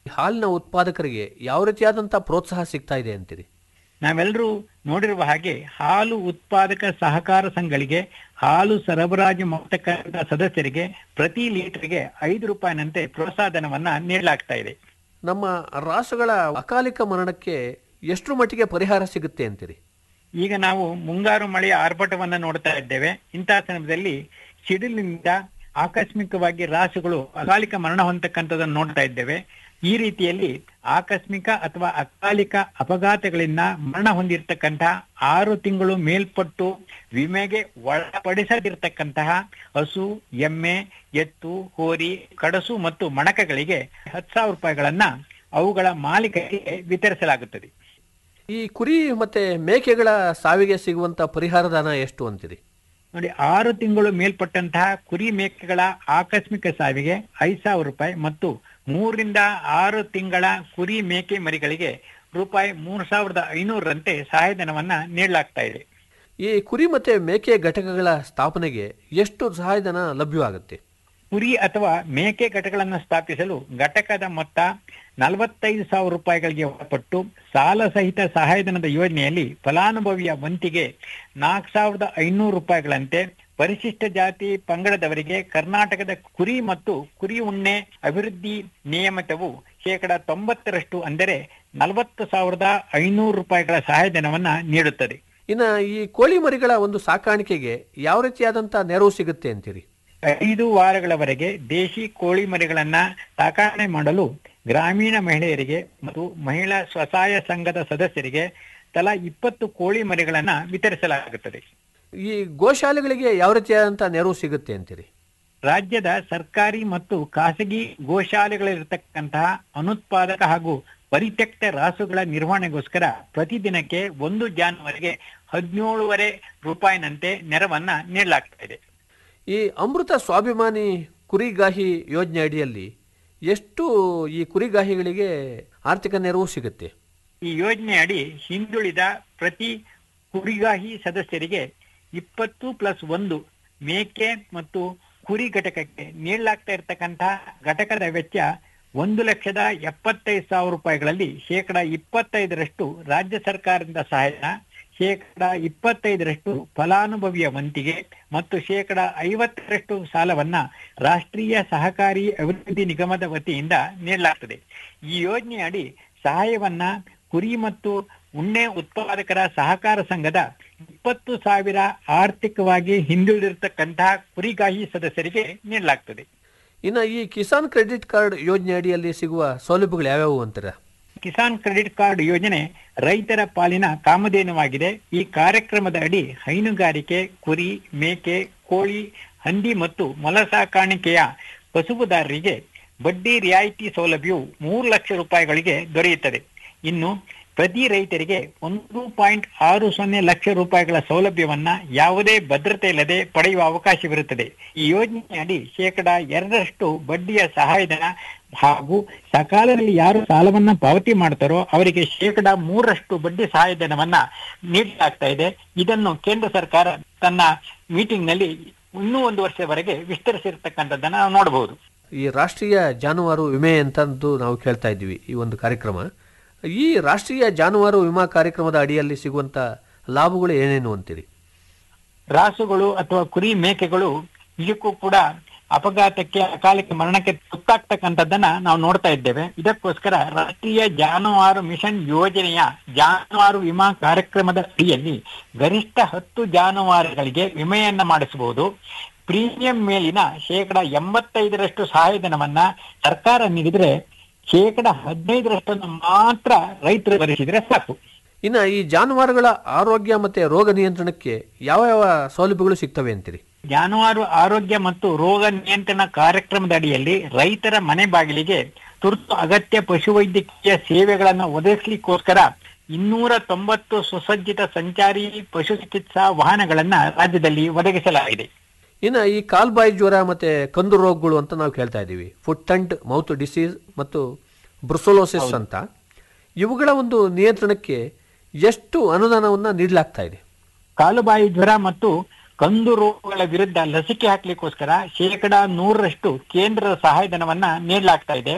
ಹಾಲಿನ ಉತ್ಪಾದಕರಿಗೆ ಯಾವ ರೀತಿಯಾದಂಥ ಪ್ರೋತ್ಸಾಹ ಸಿಗ್ತಾ ಇದೆ ಅಂತೀರಿ ನಾವೆಲ್ಲರೂ ನೋಡಿರುವ ಹಾಗೆ ಹಾಲು ಉತ್ಪಾದಕ ಸಹಕಾರ ಸಂಘಗಳಿಗೆ ಹಾಲು ಸರಬರಾಜು ಮಾಡತಕ್ಕಂಥ ಸದಸ್ಯರಿಗೆ ಪ್ರತಿ ಲೀಟರ್ಗೆ ಐದು ರೂಪಾಯಿನಂತೆ ಪ್ರೋತ್ಸಾಹಧನವನ್ನ ನೀಡಲಾಗ್ತಾ ಇದೆ ನಮ್ಮ ರಾಸುಗಳ ಅಕಾಲಿಕ ಮರಣಕ್ಕೆ ಎಷ್ಟು ಮಟ್ಟಿಗೆ ಪರಿಹಾರ ಸಿಗುತ್ತೆ ಅಂತೀರಿ ಈಗ ನಾವು ಮುಂಗಾರು ಮಳೆಯ ಆರ್ಭಟವನ್ನ ನೋಡ್ತಾ ಇದ್ದೇವೆ ಇಂತಹ ಸಂದರ್ಭದಲ್ಲಿ ಸಿಡಿಲಿನಿಂದ ಆಕಸ್ಮಿಕವಾಗಿ ರಾಸುಗಳು ಅಕಾಲಿಕ ಮರಣ ಹೊಂದತಕ್ಕಂಥದ್ದನ್ನು ನೋಡ್ತಾ ಇದ್ದೇವೆ ಈ ರೀತಿಯಲ್ಲಿ ಆಕಸ್ಮಿಕ ಅಥವಾ ಅಕಾಲಿಕ ಅಪಘಾತಗಳಿಂದ ಮರಣ ಹೊಂದಿರತಕ್ಕಂತಹ ಆರು ತಿಂಗಳು ಮೇಲ್ಪಟ್ಟು ವಿಮೆಗೆ ಒಳಪಡಿಸದಿರ್ತಕ್ಕಂತಹ ಹಸು ಎಮ್ಮೆ ಎತ್ತು ಹೋರಿ ಕಡಸು ಮತ್ತು ಮಣಕಗಳಿಗೆ ಹತ್ತು ಸಾವಿರ ರೂಪಾಯಿಗಳನ್ನ ಅವುಗಳ ಮಾಲೀಕರಿಗೆ ವಿತರಿಸಲಾಗುತ್ತದೆ ಈ ಕುರಿ ಮತ್ತೆ ಮೇಕೆಗಳ ಸಾವಿಗೆ ಸಿಗುವಂತ ಪರಿಹಾರ ಧನ ಎಷ್ಟು ಅಂತೀರಿ ನೋಡಿ ಆರು ತಿಂಗಳು ಮೇಲ್ಪಟ್ಟಂತಹ ಕುರಿ ಮೇಕೆಗಳ ಆಕಸ್ಮಿಕ ಸಾವಿಗೆ ಐದು ಸಾವಿರ ರೂಪಾಯಿ ಮತ್ತು ಮೂರರಿಂದ ಆರು ತಿಂಗಳ ಕುರಿ ಮೇಕೆ ಮರಿಗಳಿಗೆ ರೂಪಾಯಿ ಮೂರು ಸಾವಿರದ ಐನೂರರಂತೆ ಸಹಾಯಧನವನ್ನ ನೀಡಲಾಗ್ತಾ ಇದೆ ಈ ಕುರಿ ಮತ್ತೆ ಮೇಕೆ ಘಟಕಗಳ ಸ್ಥಾಪನೆಗೆ ಎಷ್ಟು ಸಹಾಯಧನ ಲಭ್ಯವಾಗುತ್ತೆ ಕುರಿ ಅಥವಾ ಮೇಕೆ ಘಟಕಗಳನ್ನು ಸ್ಥಾಪಿಸಲು ಘಟಕದ ಮೊತ್ತ ನಲವತ್ತೈದು ಸಾವಿರ ರೂಪಾಯಿಗಳಿಗೆ ಒಳಪಟ್ಟು ಸಾಲ ಸಹಿತ ಸಹಾಯಧನದ ಯೋಜನೆಯಲ್ಲಿ ಫಲಾನುಭವಿಯ ವಂತಿಗೆ ನಾಲ್ಕು ಸಾವಿರದ ಐನೂರು ರೂಪಾಯಿಗಳಂತೆ ಪರಿಶಿಷ್ಟ ಜಾತಿ ಪಂಗಡದವರಿಗೆ ಕರ್ನಾಟಕದ ಕುರಿ ಮತ್ತು ಕುರಿ ಉಣ್ಣೆ ಅಭಿವೃದ್ಧಿ ನಿಯಮಿತವು ಶೇಕಡ ತೊಂಬತ್ತರಷ್ಟು ಅಂದರೆ ನಲವತ್ತು ಸಾವಿರದ ಐನೂರು ರೂಪಾಯಿಗಳ ಸಹಾಯಧನವನ್ನ ನೀಡುತ್ತದೆ ಇನ್ನ ಈ ಕೋಳಿ ಮರಿಗಳ ಒಂದು ಸಾಕಾಣಿಕೆಗೆ ಯಾವ ರೀತಿಯಾದಂತ ನೆರವು ಸಿಗುತ್ತೆ ಅಂತೀರಿ ಐದು ವಾರಗಳವರೆಗೆ ದೇಶಿ ಕೋಳಿ ಮರಿಗಳನ್ನ ಸಾಕಣೆ ಮಾಡಲು ಗ್ರಾಮೀಣ ಮಹಿಳೆಯರಿಗೆ ಮತ್ತು ಮಹಿಳಾ ಸ್ವಸಹಾಯ ಸಂಘದ ಸದಸ್ಯರಿಗೆ ತಲಾ ಇಪ್ಪತ್ತು ಕೋಳಿ ಮರಿಗಳನ್ನ ವಿತರಿಸಲಾಗುತ್ತದೆ ಈ ಗೋಶಾಲೆಗಳಿಗೆ ಯಾವ ರೀತಿಯಾದಂತ ನೆರವು ಸಿಗುತ್ತೆ ಅಂತೀರಿ ರಾಜ್ಯದ ಸರ್ಕಾರಿ ಮತ್ತು ಖಾಸಗಿ ಗೋಶಾಲೆಗಳಿರತಕ್ಕಂತಹ ಅನುತ್ಪಾದಕ ಹಾಗೂ ಪರಿತ್ಯಕ್ತ ರಾಸುಗಳ ನಿರ್ವಹಣೆಗೋಸ್ಕರ ಪ್ರತಿದಿನಕ್ಕೆ ಒಂದು ಜಾನುವಾರಿಗೆ ಹದಿನೇಳುವರೆ ರೂಪಾಯಿನಂತೆ ನೆರವನ್ನ ನೀಡಲಾಗ್ತಾ ಇದೆ ಈ ಅಮೃತ ಸ್ವಾಭಿಮಾನಿ ಕುರಿಗಾಹಿ ಯೋಜನೆ ಅಡಿಯಲ್ಲಿ ಎಷ್ಟು ಈ ಕುರಿಗಾಹಿಗಳಿಗೆ ಆರ್ಥಿಕ ನೆರವು ಸಿಗುತ್ತೆ ಈ ಯೋಜನೆ ಅಡಿ ಹಿಂದುಳಿದ ಪ್ರತಿ ಕುರಿಗಾಹಿ ಸದಸ್ಯರಿಗೆ ಇಪ್ಪತ್ತು ಪ್ಲಸ್ ಒಂದು ಮೇಕೆ ಮತ್ತು ಕುರಿ ಘಟಕಕ್ಕೆ ನೀಡಲಾಗ್ತಾ ಇರತಕ್ಕಂತಹ ಘಟಕದ ವೆಚ್ಚ ಒಂದು ಲಕ್ಷದ ಎಪ್ಪತ್ತೈದು ಸಾವಿರ ರೂಪಾಯಿಗಳಲ್ಲಿ ಶೇಕಡ ಇಪ್ಪತ್ತೈದರಷ್ಟು ರಾಜ್ಯ ಸರ್ಕಾರದಿಂದ ಸಹಾಯ ಶೇಕಡ ಇಪ್ಪತ್ತೈದರಷ್ಟು ಫಲಾನುಭವಿಯ ವಂತಿಗೆ ಮತ್ತು ಶೇಕಡ ಐವತ್ತರಷ್ಟು ಸಾಲವನ್ನ ರಾಷ್ಟ್ರೀಯ ಸಹಕಾರಿ ಅಭಿವೃದ್ಧಿ ನಿಗಮದ ವತಿಯಿಂದ ನೀಡಲಾಗ್ತದೆ ಈ ಯೋಜನೆ ಅಡಿ ಸಹಾಯವನ್ನ ಕುರಿ ಮತ್ತು ಉಣ್ಣೆ ಉತ್ಪಾದಕರ ಸಹಕಾರ ಸಂಘದ ಇಪ್ಪತ್ತು ಸಾವಿರ ಆರ್ಥಿಕವಾಗಿ ಹಿಂದುಳಿದಿರತಕ್ಕಂತಹ ಕುರಿಗಾಹಿ ಸದಸ್ಯರಿಗೆ ನೀಡಲಾಗ್ತದೆ ಇನ್ನು ಈ ಕಿಸಾನ್ ಕ್ರೆಡಿಟ್ ಕಾರ್ಡ್ ಯೋಜನೆ ಅಡಿಯಲ್ಲಿ ಸಿಗುವ ಸೌಲಭ್ಯಗಳು ಯಾವ್ಯಾವು ಅಂತೀರಾ ಕಿಸಾನ್ ಕ್ರೆಡಿಟ್ ಕಾರ್ಡ್ ಯೋಜನೆ ರೈತರ ಪಾಲಿನ ಕಾಮಧೇನುವಾಗಿದೆ ಈ ಕಾರ್ಯಕ್ರಮದ ಅಡಿ ಹೈನುಗಾರಿಕೆ ಕುರಿ ಮೇಕೆ ಕೋಳಿ ಹಂದಿ ಮತ್ತು ಮೊಲ ಸಾಕಾಣಿಕೆಯ ಕಸುಬುದಾರರಿಗೆ ಬಡ್ಡಿ ರಿಯಾಯಿತಿ ಸೌಲಭ್ಯವು ಮೂರು ಲಕ್ಷ ರೂಪಾಯಿಗಳಿಗೆ ದೊರೆಯುತ್ತದೆ ಇನ್ನು ಪ್ರತಿ ರೈತರಿಗೆ ಒಂದು ಪಾಯಿಂಟ್ ಆರು ಸೊನ್ನೆ ಲಕ್ಷ ರೂಪಾಯಿಗಳ ಸೌಲಭ್ಯವನ್ನ ಯಾವುದೇ ಭದ್ರತೆ ಇಲ್ಲದೆ ಪಡೆಯುವ ಅವಕಾಶವಿರುತ್ತದೆ ಈ ಯೋಜನೆಯಡಿ ಶೇಕಡ ಎರಡರಷ್ಟು ಬಡ್ಡಿಯ ಸಹಾಯಧನ ಹಾಗೂ ಸಕಾಲದಲ್ಲಿ ಯಾರು ಸಾಲವನ್ನ ಪಾವತಿ ಮಾಡ್ತಾರೋ ಅವರಿಗೆ ಶೇಕಡ ಮೂರರಷ್ಟು ಬಡ್ಡಿ ಸಹಾಯಧನವನ್ನ ನೀಡಲಾಗ್ತಾ ಇದೆ ಇದನ್ನು ಕೇಂದ್ರ ಸರ್ಕಾರ ತನ್ನ ಮೀಟಿಂಗ್ ನಲ್ಲಿ ಇನ್ನೂ ಒಂದು ವರ್ಷದವರೆಗೆ ವಿಸ್ತರಿಸಿರ್ತಕ್ಕಂಥದ್ದನ್ನ ನಾವು ನೋಡಬಹುದು ಈ ರಾಷ್ಟ್ರೀಯ ಜಾನುವಾರು ವಿಮೆ ಅಂತಂದು ನಾವು ಕೇಳ್ತಾ ಇದ್ದೀವಿ ಈ ಒಂದು ಕಾರ್ಯಕ್ರಮ ಈ ರಾಷ್ಟ್ರೀಯ ಜಾನುವಾರು ವಿಮಾ ಕಾರ್ಯಕ್ರಮದ ಅಡಿಯಲ್ಲಿ ಸಿಗುವಂತ ಲಾಭಗಳು ಏನೇನು ಅಂತೀರಿ ರಾಸುಗಳು ಅಥವಾ ಕುರಿ ಮೇಕೆಗಳು ಇದಕ್ಕೂ ಕೂಡ ಅಪಘಾತಕ್ಕೆ ಅಕಾಲಿಕ ಮರಣಕ್ಕೆ ತುತ್ತಾಗ್ತಕ್ಕಂಥದ್ದನ್ನ ನಾವು ನೋಡ್ತಾ ಇದ್ದೇವೆ ಇದಕ್ಕೋಸ್ಕರ ರಾಷ್ಟ್ರೀಯ ಜಾನುವಾರು ಮಿಷನ್ ಯೋಜನೆಯ ಜಾನುವಾರು ವಿಮಾ ಕಾರ್ಯಕ್ರಮದ ಅಡಿಯಲ್ಲಿ ಗರಿಷ್ಠ ಹತ್ತು ಜಾನುವಾರುಗಳಿಗೆ ವಿಮೆಯನ್ನ ಮಾಡಿಸಬಹುದು ಪ್ರೀಮಿಯಂ ಮೇಲಿನ ಶೇಕಡ ಎಂಬತ್ತೈದರಷ್ಟು ಸಹಾಯಧನವನ್ನ ಸರ್ಕಾರ ನೀಡಿದ್ರೆ ಶೇಕಡ ಹದಿನೈದರಷ್ಟನ್ನು ಮಾತ್ರ ರೈತರು ಭರಿಸಿದ್ರೆ ಸಾಕು ಇನ್ನು ಈ ಜಾನುವಾರುಗಳ ಆರೋಗ್ಯ ಮತ್ತೆ ರೋಗ ನಿಯಂತ್ರಣಕ್ಕೆ ಯಾವ ಯಾವ ಸೌಲಭ್ಯಗಳು ಸಿಗ್ತವೆ ಅಂತೀರಿ ಜಾನುವಾರು ಆರೋಗ್ಯ ಮತ್ತು ರೋಗ ನಿಯಂತ್ರಣ ಕಾರ್ಯಕ್ರಮದ ಅಡಿಯಲ್ಲಿ ರೈತರ ಮನೆ ಬಾಗಿಲಿಗೆ ತುರ್ತು ಅಗತ್ಯ ಪಶುವೈದ್ಯಕೀಯ ಸೇವೆಗಳನ್ನು ಒದಗಿಸಲಿಕ್ಕೋಸ್ಕರ ಇನ್ನೂರ ತೊಂಬತ್ತು ಸುಸಜ್ಜಿತ ಸಂಚಾರಿ ಪಶು ಚಿಕಿತ್ಸಾ ವಾಹನಗಳನ್ನ ರಾಜ್ಯದಲ್ಲಿ ಒದಗಿಸಲಾಗಿದೆ ಇನ್ನು ಈ ಕಾಲ್ಬಾಯಿ ಜ್ವರ ಮತ್ತೆ ಕಂದು ರೋಗಗಳು ಅಂತ ನಾವು ಕೇಳ್ತಾ ಇದ್ದೀವಿ ಫುಟ್ ಅಂಡ್ ಮೌತ್ ಡಿಸೀಸ್ ಮತ್ತು ಬ್ರುಸೋಲೋಸಿಸ್ ಅಂತ ಇವುಗಳ ಒಂದು ನಿಯಂತ್ರಣಕ್ಕೆ ಎಷ್ಟು ಅನುದಾನವನ್ನ ನೀಡಲಾಗ್ತಾ ಇದೆ ಕಾಲುಬಾಯಿ ಜ್ವರ ಮತ್ತು ಕಂದು ರೋಗಗಳ ವಿರುದ್ಧ ಲಸಿಕೆ ಹಾಕ್ಲಿಕ್ಕೋಸ್ಕರ ಶೇಕಡ ನೂರರಷ್ಟು ಕೇಂದ್ರದ ಸಹಾಯಧನವನ್ನ ನೀಡಲಾಗ್ತಾ ಇದೆ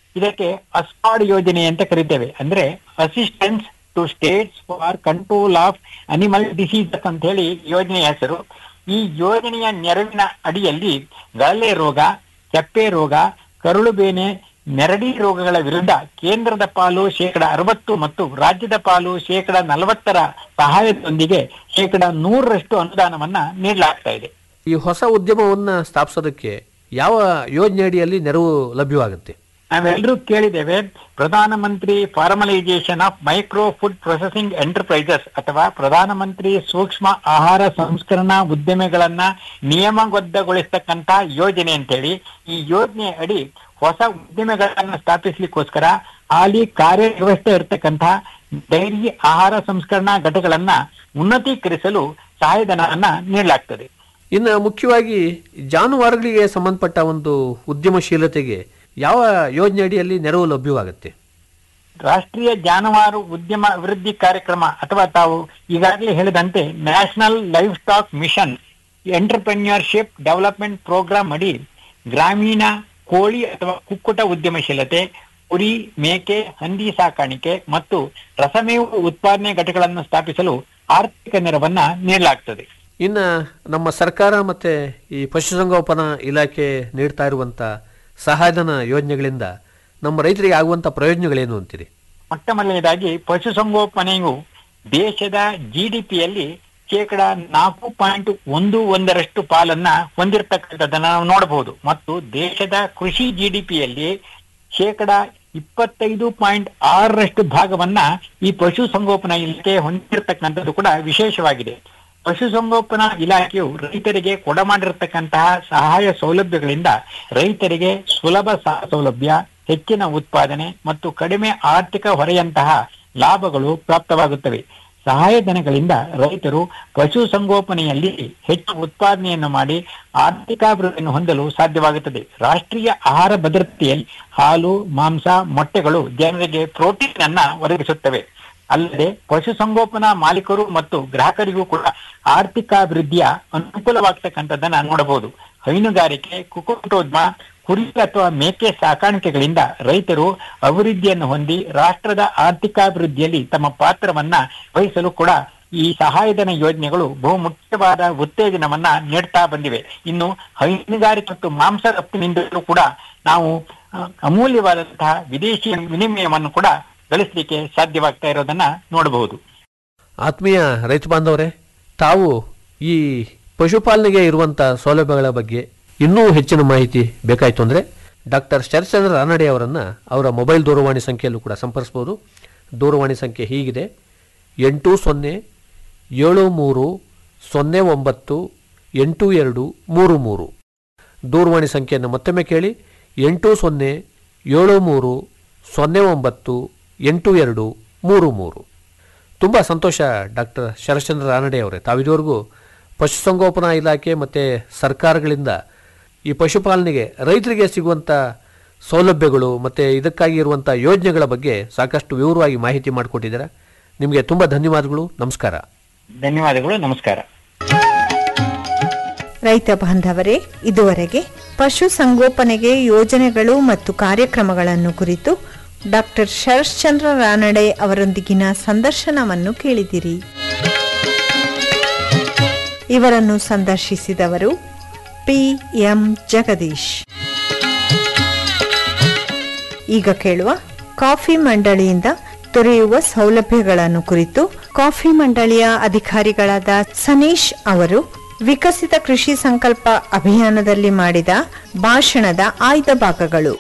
ಇದಕ್ಕೆ ಅಸ್ಪಾಡ್ ಯೋಜನೆ ಅಂತ ಕರಿತೇವೆ ಅಂದ್ರೆ assistance to states for control of animal diseases ಅಂತ ಹೇಳಿ ಯೋಜನೆಯ ಹೆಸರು ಈ ಯೋಜನೆಯ ನೆರವಿನ ಅಡಿಯಲ್ಲಿ ಗಳೆ ರೋಗ ಚಪ್ಪೆ ರೋಗ ಕರುಳು ಬೇನೆ ನೆರಡಿ ರೋಗಗಳ ವಿರುದ್ಧ ಕೇಂದ್ರದ ಪಾಲು ಶೇಕಡ ಅರವತ್ತು ಮತ್ತು ರಾಜ್ಯದ ಪಾಲು ಶೇಕಡ ನಲವತ್ತರ ಸಹಾಯದೊಂದಿಗೆ ಶೇಕಡ ನೂರರಷ್ಟು ಅನುದಾನವನ್ನ ನೀಡಲಾಗ್ತಾ ಇದೆ ಈ ಹೊಸ ಉದ್ಯಮವನ್ನ ಸ್ಥಾಪಿಸೋದಕ್ಕೆ ಯಾವ ಯೋಜನೆ ಅಡಿಯಲ್ಲಿ ನೆರವು ಲಭ್ಯವಾಗುತ್ತೆ ನಾವೆಲ್ಲರೂ ಕೇಳಿದ್ದೇವೆ ಪ್ರಧಾನಮಂತ್ರಿ formalisation of micro food processing enterprises ಅಥವಾ ಪ್ರಧಾನಮಂತ್ರಿ ಸೂಕ್ಷ್ಮ ಆಹಾರ ಸಂಸ್ಕರಣಾ ಉದ್ಯಮಿಗಳನ್ನ ನಿಯಮಬದ್ಧಗೊಳಿಸ್ತಕ್ಕಂತ ಯೋಜನೆ ಅಂತೇಳಿ ಈ ಯೋಜನೆ ಅಡಿ ಹೊಸ ಉದ್ಯಮಿಗಳನ್ನ ಸ್ಥಾಪಿಸ್ಲಿಕ್ಕೋಸ್ಕರ ಹಾಲಿ ಕಾರ್ಯವ್ಯವಸ್ಥೆ ಇರತಕ್ಕಂತ ಡೈರಿ ಆಹಾರ ಸಂಸ್ಕರಣಾ ಘಟಕಗಳನ್ನ ಉನ್ನತೀಕರಿಸಲು ಸಹಾಯಧನವನ್ನ ನೀಡಲಾಗ್ತದೆ ಇನ್ನು ಮುಖ್ಯವಾಗಿ ಜಾನುವಾರುಗಳಿಗೆ ಸಂಬಂಧಪಟ್ಟ ಒಂದು ಉದ್ಯಮಶೀಲತೆಗೆ ಯಾವ ಯೋಜನೆ ಅಡಿಯಲ್ಲಿ ನೆರವು ಲಭ್ಯವಾಗುತ್ತೆ ರಾಷ್ಟ್ರೀಯ ಜಾನುವಾರು ಉದ್ಯಮ ಅಭಿವೃದ್ಧಿ ಕಾರ್ಯಕ್ರಮ ಅಥವಾ ತಾವು ಈಗಾಗಲೇ ಹೇಳಿದಂತೆ National Livestock Mission Entrepreneurship Development Programme ಅಡಿ ಗ್ರಾಮೀಣ ಕೋಳಿ ಅಥವಾ ಕುಕ್ಕುಟ ಉದ್ಯಮಶೀಲತೆ ಕುರಿ ಮೇಕೆ ಹಂದಿ ಸಾಕಾಣಿಕೆ ಮತ್ತು ರಸಮೇವು ಉತ್ಪಾದನೆ ಘಟಕಗಳನ್ನು ಸ್ಥಾಪಿಸಲು ಆರ್ಥಿಕ ನೆರವನ್ನ ನೀಡಲಾಗ್ತದೆ ಇನ್ನು ನಮ್ಮ ಸರ್ಕಾರ ಮತ್ತೆ ಈ ಪಶುಸಂಗೋಪನಾ ಇಲಾಖೆ ನೀಡ್ತಾ ಇರುವಂತ ಸಹಾಯಧನ ಯೋಜನೆಗಳಿಂದ ನಮ್ಮ ರೈತರಿಗೆ ಆಗುವಂತ ಪ್ರಯೋಜನಗಳೇನು ಅಂತೀರಿ ಮೊಟ್ಟ ಮೊದಲನೇದಾಗಿ ಪಶುಸಂಗೋಪನೆಯು ದೇಶದ ಜಿಡಿಪಿಯಲ್ಲಿ ಶೇಕಡ ನಾಲ್ಕು ಪಾಯಿಂಟ್ ಒಂದು ಒಂದರಷ್ಟು ಪಾಲನ್ನ ಹೊಂದಿರತಕ್ಕಂಥದ್ದನ್ನ ನಾವು ನೋಡಬಹುದು ಮತ್ತು ದೇಶದ ಕೃಷಿ ಜಿಡಿಪಿಯಲ್ಲಿ ಶೇಕಡ ಇಪ್ಪತ್ತೈದು ಪಾಯಿಂಟ್ ಆರರಷ್ಟು ಭಾಗವನ್ನ ಈ ಪಶುಸಂಗೋಪನಾ ಇಲಾಖೆ ಹೊಂದಿರತಕ್ಕಂಥದ್ದು ಕೂಡ ವಿಶೇಷವಾಗಿದೆ ಪಶುಸಂಗೋಪನಾ ಇಲಾಖೆಯು ರೈತರಿಗೆ ಕೊಡಮಾಡಿರತಕ್ಕಂತಹ ಸಹಾಯ ಸೌಲಭ್ಯಗಳಿಂದ ರೈತರಿಗೆ ಸುಲಭ ಸಾಲ ಸೌಲಭ್ಯ ಹೆಚ್ಚಿನ ಉತ್ಪಾದನೆ ಮತ್ತು ಕಡಿಮೆ ಆರ್ಥಿಕ ಹೊರೆಯಂತಹ ಲಾಭಗಳು ಪ್ರಾಪ್ತವಾಗುತ್ತವೆ ಸಹಾಯಧನಗಳಿಂದ ರೈತರು ಪಶುಸಂಗೋಪನೆಯಲ್ಲಿ ಹೆಚ್ಚು ಉತ್ಪಾದನೆಯನ್ನು ಮಾಡಿ ಆರ್ಥಿಕಾಭಿವೃದ್ಧಿಯನ್ನು ಹೊಂದಲು ಸಾಧ್ಯವಾಗುತ್ತದೆ ರಾಷ್ಟ್ರೀಯ ಆಹಾರ ಭದ್ರತೆಯಲ್ಲಿ ಹಾಲು ಮಾಂಸ ಮೊಟ್ಟೆಗಳು ಜನರಿಗೆ ಪ್ರೋಟೀನ್ ಅನ್ನ ಒದಗಿಸುತ್ತವೆ ಅಲ್ಲದೆ ಪಶುಸಂಗೋಪನಾ ಮಾಲೀಕರು ಮತ್ತು ಗ್ರಾಹಕರಿಗೂ ಕೂಡ ಆರ್ಥಿಕಾಭಿವೃದ್ಧಿಯ ಅನುಕೂಲವಾಗ್ತಕ್ಕಂಥದ್ದನ್ನ ನೋಡಬಹುದು ಹೈನುಗಾರಿಕೆ ಕುಕ್ಕುಟೋದ್ಯಮ ಕುರಿ ಅಥವಾ ಮೇಕೆ ಸಾಕಾಣಿಕೆಗಳಿಂದ ರೈತರು ಅಭಿವೃದ್ಧಿಯನ್ನು ಹೊಂದಿ ರಾಷ್ಟ್ರದ ಆರ್ಥಿಕಾಭಿವೃದ್ಧಿಯಲ್ಲಿ ತಮ್ಮ ಪಾತ್ರವನ್ನ ವಹಿಸಲು ಕೂಡ ಈ ಸಹಾಯಧನ ಯೋಜನೆಗಳು ಬಹು ಮುಖ್ಯವಾದ ಉತ್ತೇಜನವನ್ನ ನೀಡ್ತಾ ಬಂದಿವೆ ಇನ್ನು ಹೈನುಗಾರಿಕೆ ಮತ್ತು ಮಾಂಸ ರಫ್ತಿನಿಂದಲೂ ಕೂಡ ನಾವು ಆ, ಅಮೂಲ್ಯವಾದಂತಹ ವಿದೇಶಿ ವಿನಿಮಯವನ್ನು ಕೂಡ ಗಳಿಸಲಿಕ್ಕೆ ಸಾಧ್ಯವಾಗ್ತಾ ಇರೋದನ್ನ ನೋಡಬಹುದು ಆತ್ಮೀಯ ರೈತ ಬಾಂಧವರೇ ತಾವು ಈ ಪಶುಪಾಲನೆಗೆ ಇರುವಂಥ ಸೌಲಭ್ಯಗಳ ಬಗ್ಗೆ ಇನ್ನೂ ಹೆಚ್ಚಿನ ಮಾಹಿತಿ ಬೇಕಾಯಿತು ಅಂದರೆ ಡಾಕ್ಟರ್ ಶರತ್ಚಂದ್ರ ರಾನಡೆ ಅವರನ್ನು ಅವರ ಮೊಬೈಲ್ ದೂರವಾಣಿ ಸಂಖ್ಯೆಯಲ್ಲೂ ಕೂಡ ಸಂಪರ್ಸ್ಬೋದು ದೂರವಾಣಿ ಸಂಖ್ಯೆ ಹೀಗಿದೆ ಎಂಟು ಸೊನ್ನೆ ಏಳು ಮೂರು ಸೊನ್ನೆ ಒಂಬತ್ತು ಎಂಟು ಎರಡು ಮೂರು ಮೂರು ದೂರವಾಣಿ ಸಂಖ್ಯೆಯನ್ನು ಮತ್ತೊಮ್ಮೆ ಕೇಳಿ ಎಂಟು ಸೊನ್ನೆ ಏಳು ಮೂರು ಸೊನ್ನೆ ಒಂಬತ್ತು ಎಂಟು ಎರಡು ಮೂರು ಮೂರು ತುಂಬ ಸಂತೋಷ ಡಾಕ್ಟರ್ ಶರಶ್ಚಂದ್ರ ರಾನಡೆ ಅವರೇ ತಾವಿದುವರೆಗೂ ಪಶುಸಂಗೋಪನಾ ಇಲಾಖೆ ಮತ್ತು ಸರ್ಕಾರಗಳಿಂದ ಈ ಪಶುಪಾಲನೆಗೆ ರೈತರಿಗೆ ಸಿಗುವಂಥ ಸೌಲಭ್ಯಗಳು ಮತ್ತು ಇದಕ್ಕಾಗಿ ಇರುವಂಥ ಯೋಜನೆಗಳ ಬಗ್ಗೆ ಸಾಕಷ್ಟು ವಿವರವಾಗಿ ಮಾಹಿತಿ ಮಾಡಿಕೊಟ್ಟಿದ್ದೀರಾ ನಿಮಗೆ ತುಂಬ ಧನ್ಯವಾದಗಳು ನಮಸ್ಕಾರ ಧನ್ಯವಾದಗಳು ನಮಸ್ಕಾರ ರೈತ ಬಾಂಧವರೇ ಇದುವರೆಗೆ ಪಶು ಸಂಗೋಪನೆಗೆ ಯೋಜನೆಗಳು ಮತ್ತು ಕಾರ್ಯಕ್ರಮಗಳನ್ನು ಕುರಿತು ಡಾಕ್ಟರ್ ಶರಶ್ಚಂದ್ರ ರಾನಡೆ ಅವರೊಂದಿಗಿನ ಸಂದರ್ಶನವನ್ನು ಕೇಳಿದಿರಿ ಇವರನ್ನು ಸಂದರ್ಶಿಸಿದವರು ಪಿ ಎಂ ಜಗದೀಶ್ ಈಗ ಕೇಳುವ ಕಾಫಿ ಮಂಡಳಿಯಿಂದ ದೊರೆಯುವ ಸೌಲಭ್ಯಗಳನ್ನು ಕುರಿತು ಕಾಫಿ ಮಂಡಳಿಯ ಅಧಿಕಾರಿಗಳಾದ ಸನೀಶ್ ಅವರು ವಿಕಸಿತ ಕೃಷಿ ಸಂಕಲ್ಪ ಅಭಿಯಾನದಲ್ಲಿ ಮಾಡಿದ ಭಾಷಣದ ಆಯ್ದ ಭಾಗಗಳು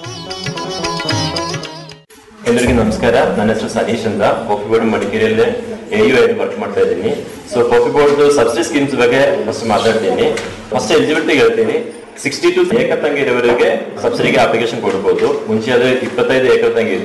ಎಲ್ಲರಿಗೂ ನಮಸ್ಕಾರ ನನ್ನ ಹೆಸರು ಸನೀಶ್ ಅಂತ ಕಾಫಿ ಬೋರ್ಡ್ ಮಡಿಕೇರಿಯಲ್ಲೇ ಎ ಯು ಆಗಿ ವರ್ಕ್ ಮಾಡ್ತಾ ಇದ್ದೀನಿ so coffee board subsidy schemes ಬಗ್ಗೆ ಫಸ್ಟ್ ಮಾತಾಡ್ತೀನಿ ಫಸ್ಟ್ ಎಲಿಜಿಬಿಲಿಟಿ ಹೇಳ್ತೀನಿ ಸಿಕ್ಸ್ಟಿ ಟು ಏಕರ್ ತಂಗಿ ಇರೋವರೆಗೆ ಸಬ್ಸಿಡಿಗೆ ಅಪ್ಲಿಕೇಶನ್ ಕೊಡ್ಬೋದು ಮುಂಚೆ ಅದು ಇಪ್ಪತ್ತೈದು ಏಕರ್ ತಂಗಿ ಇತ್ತು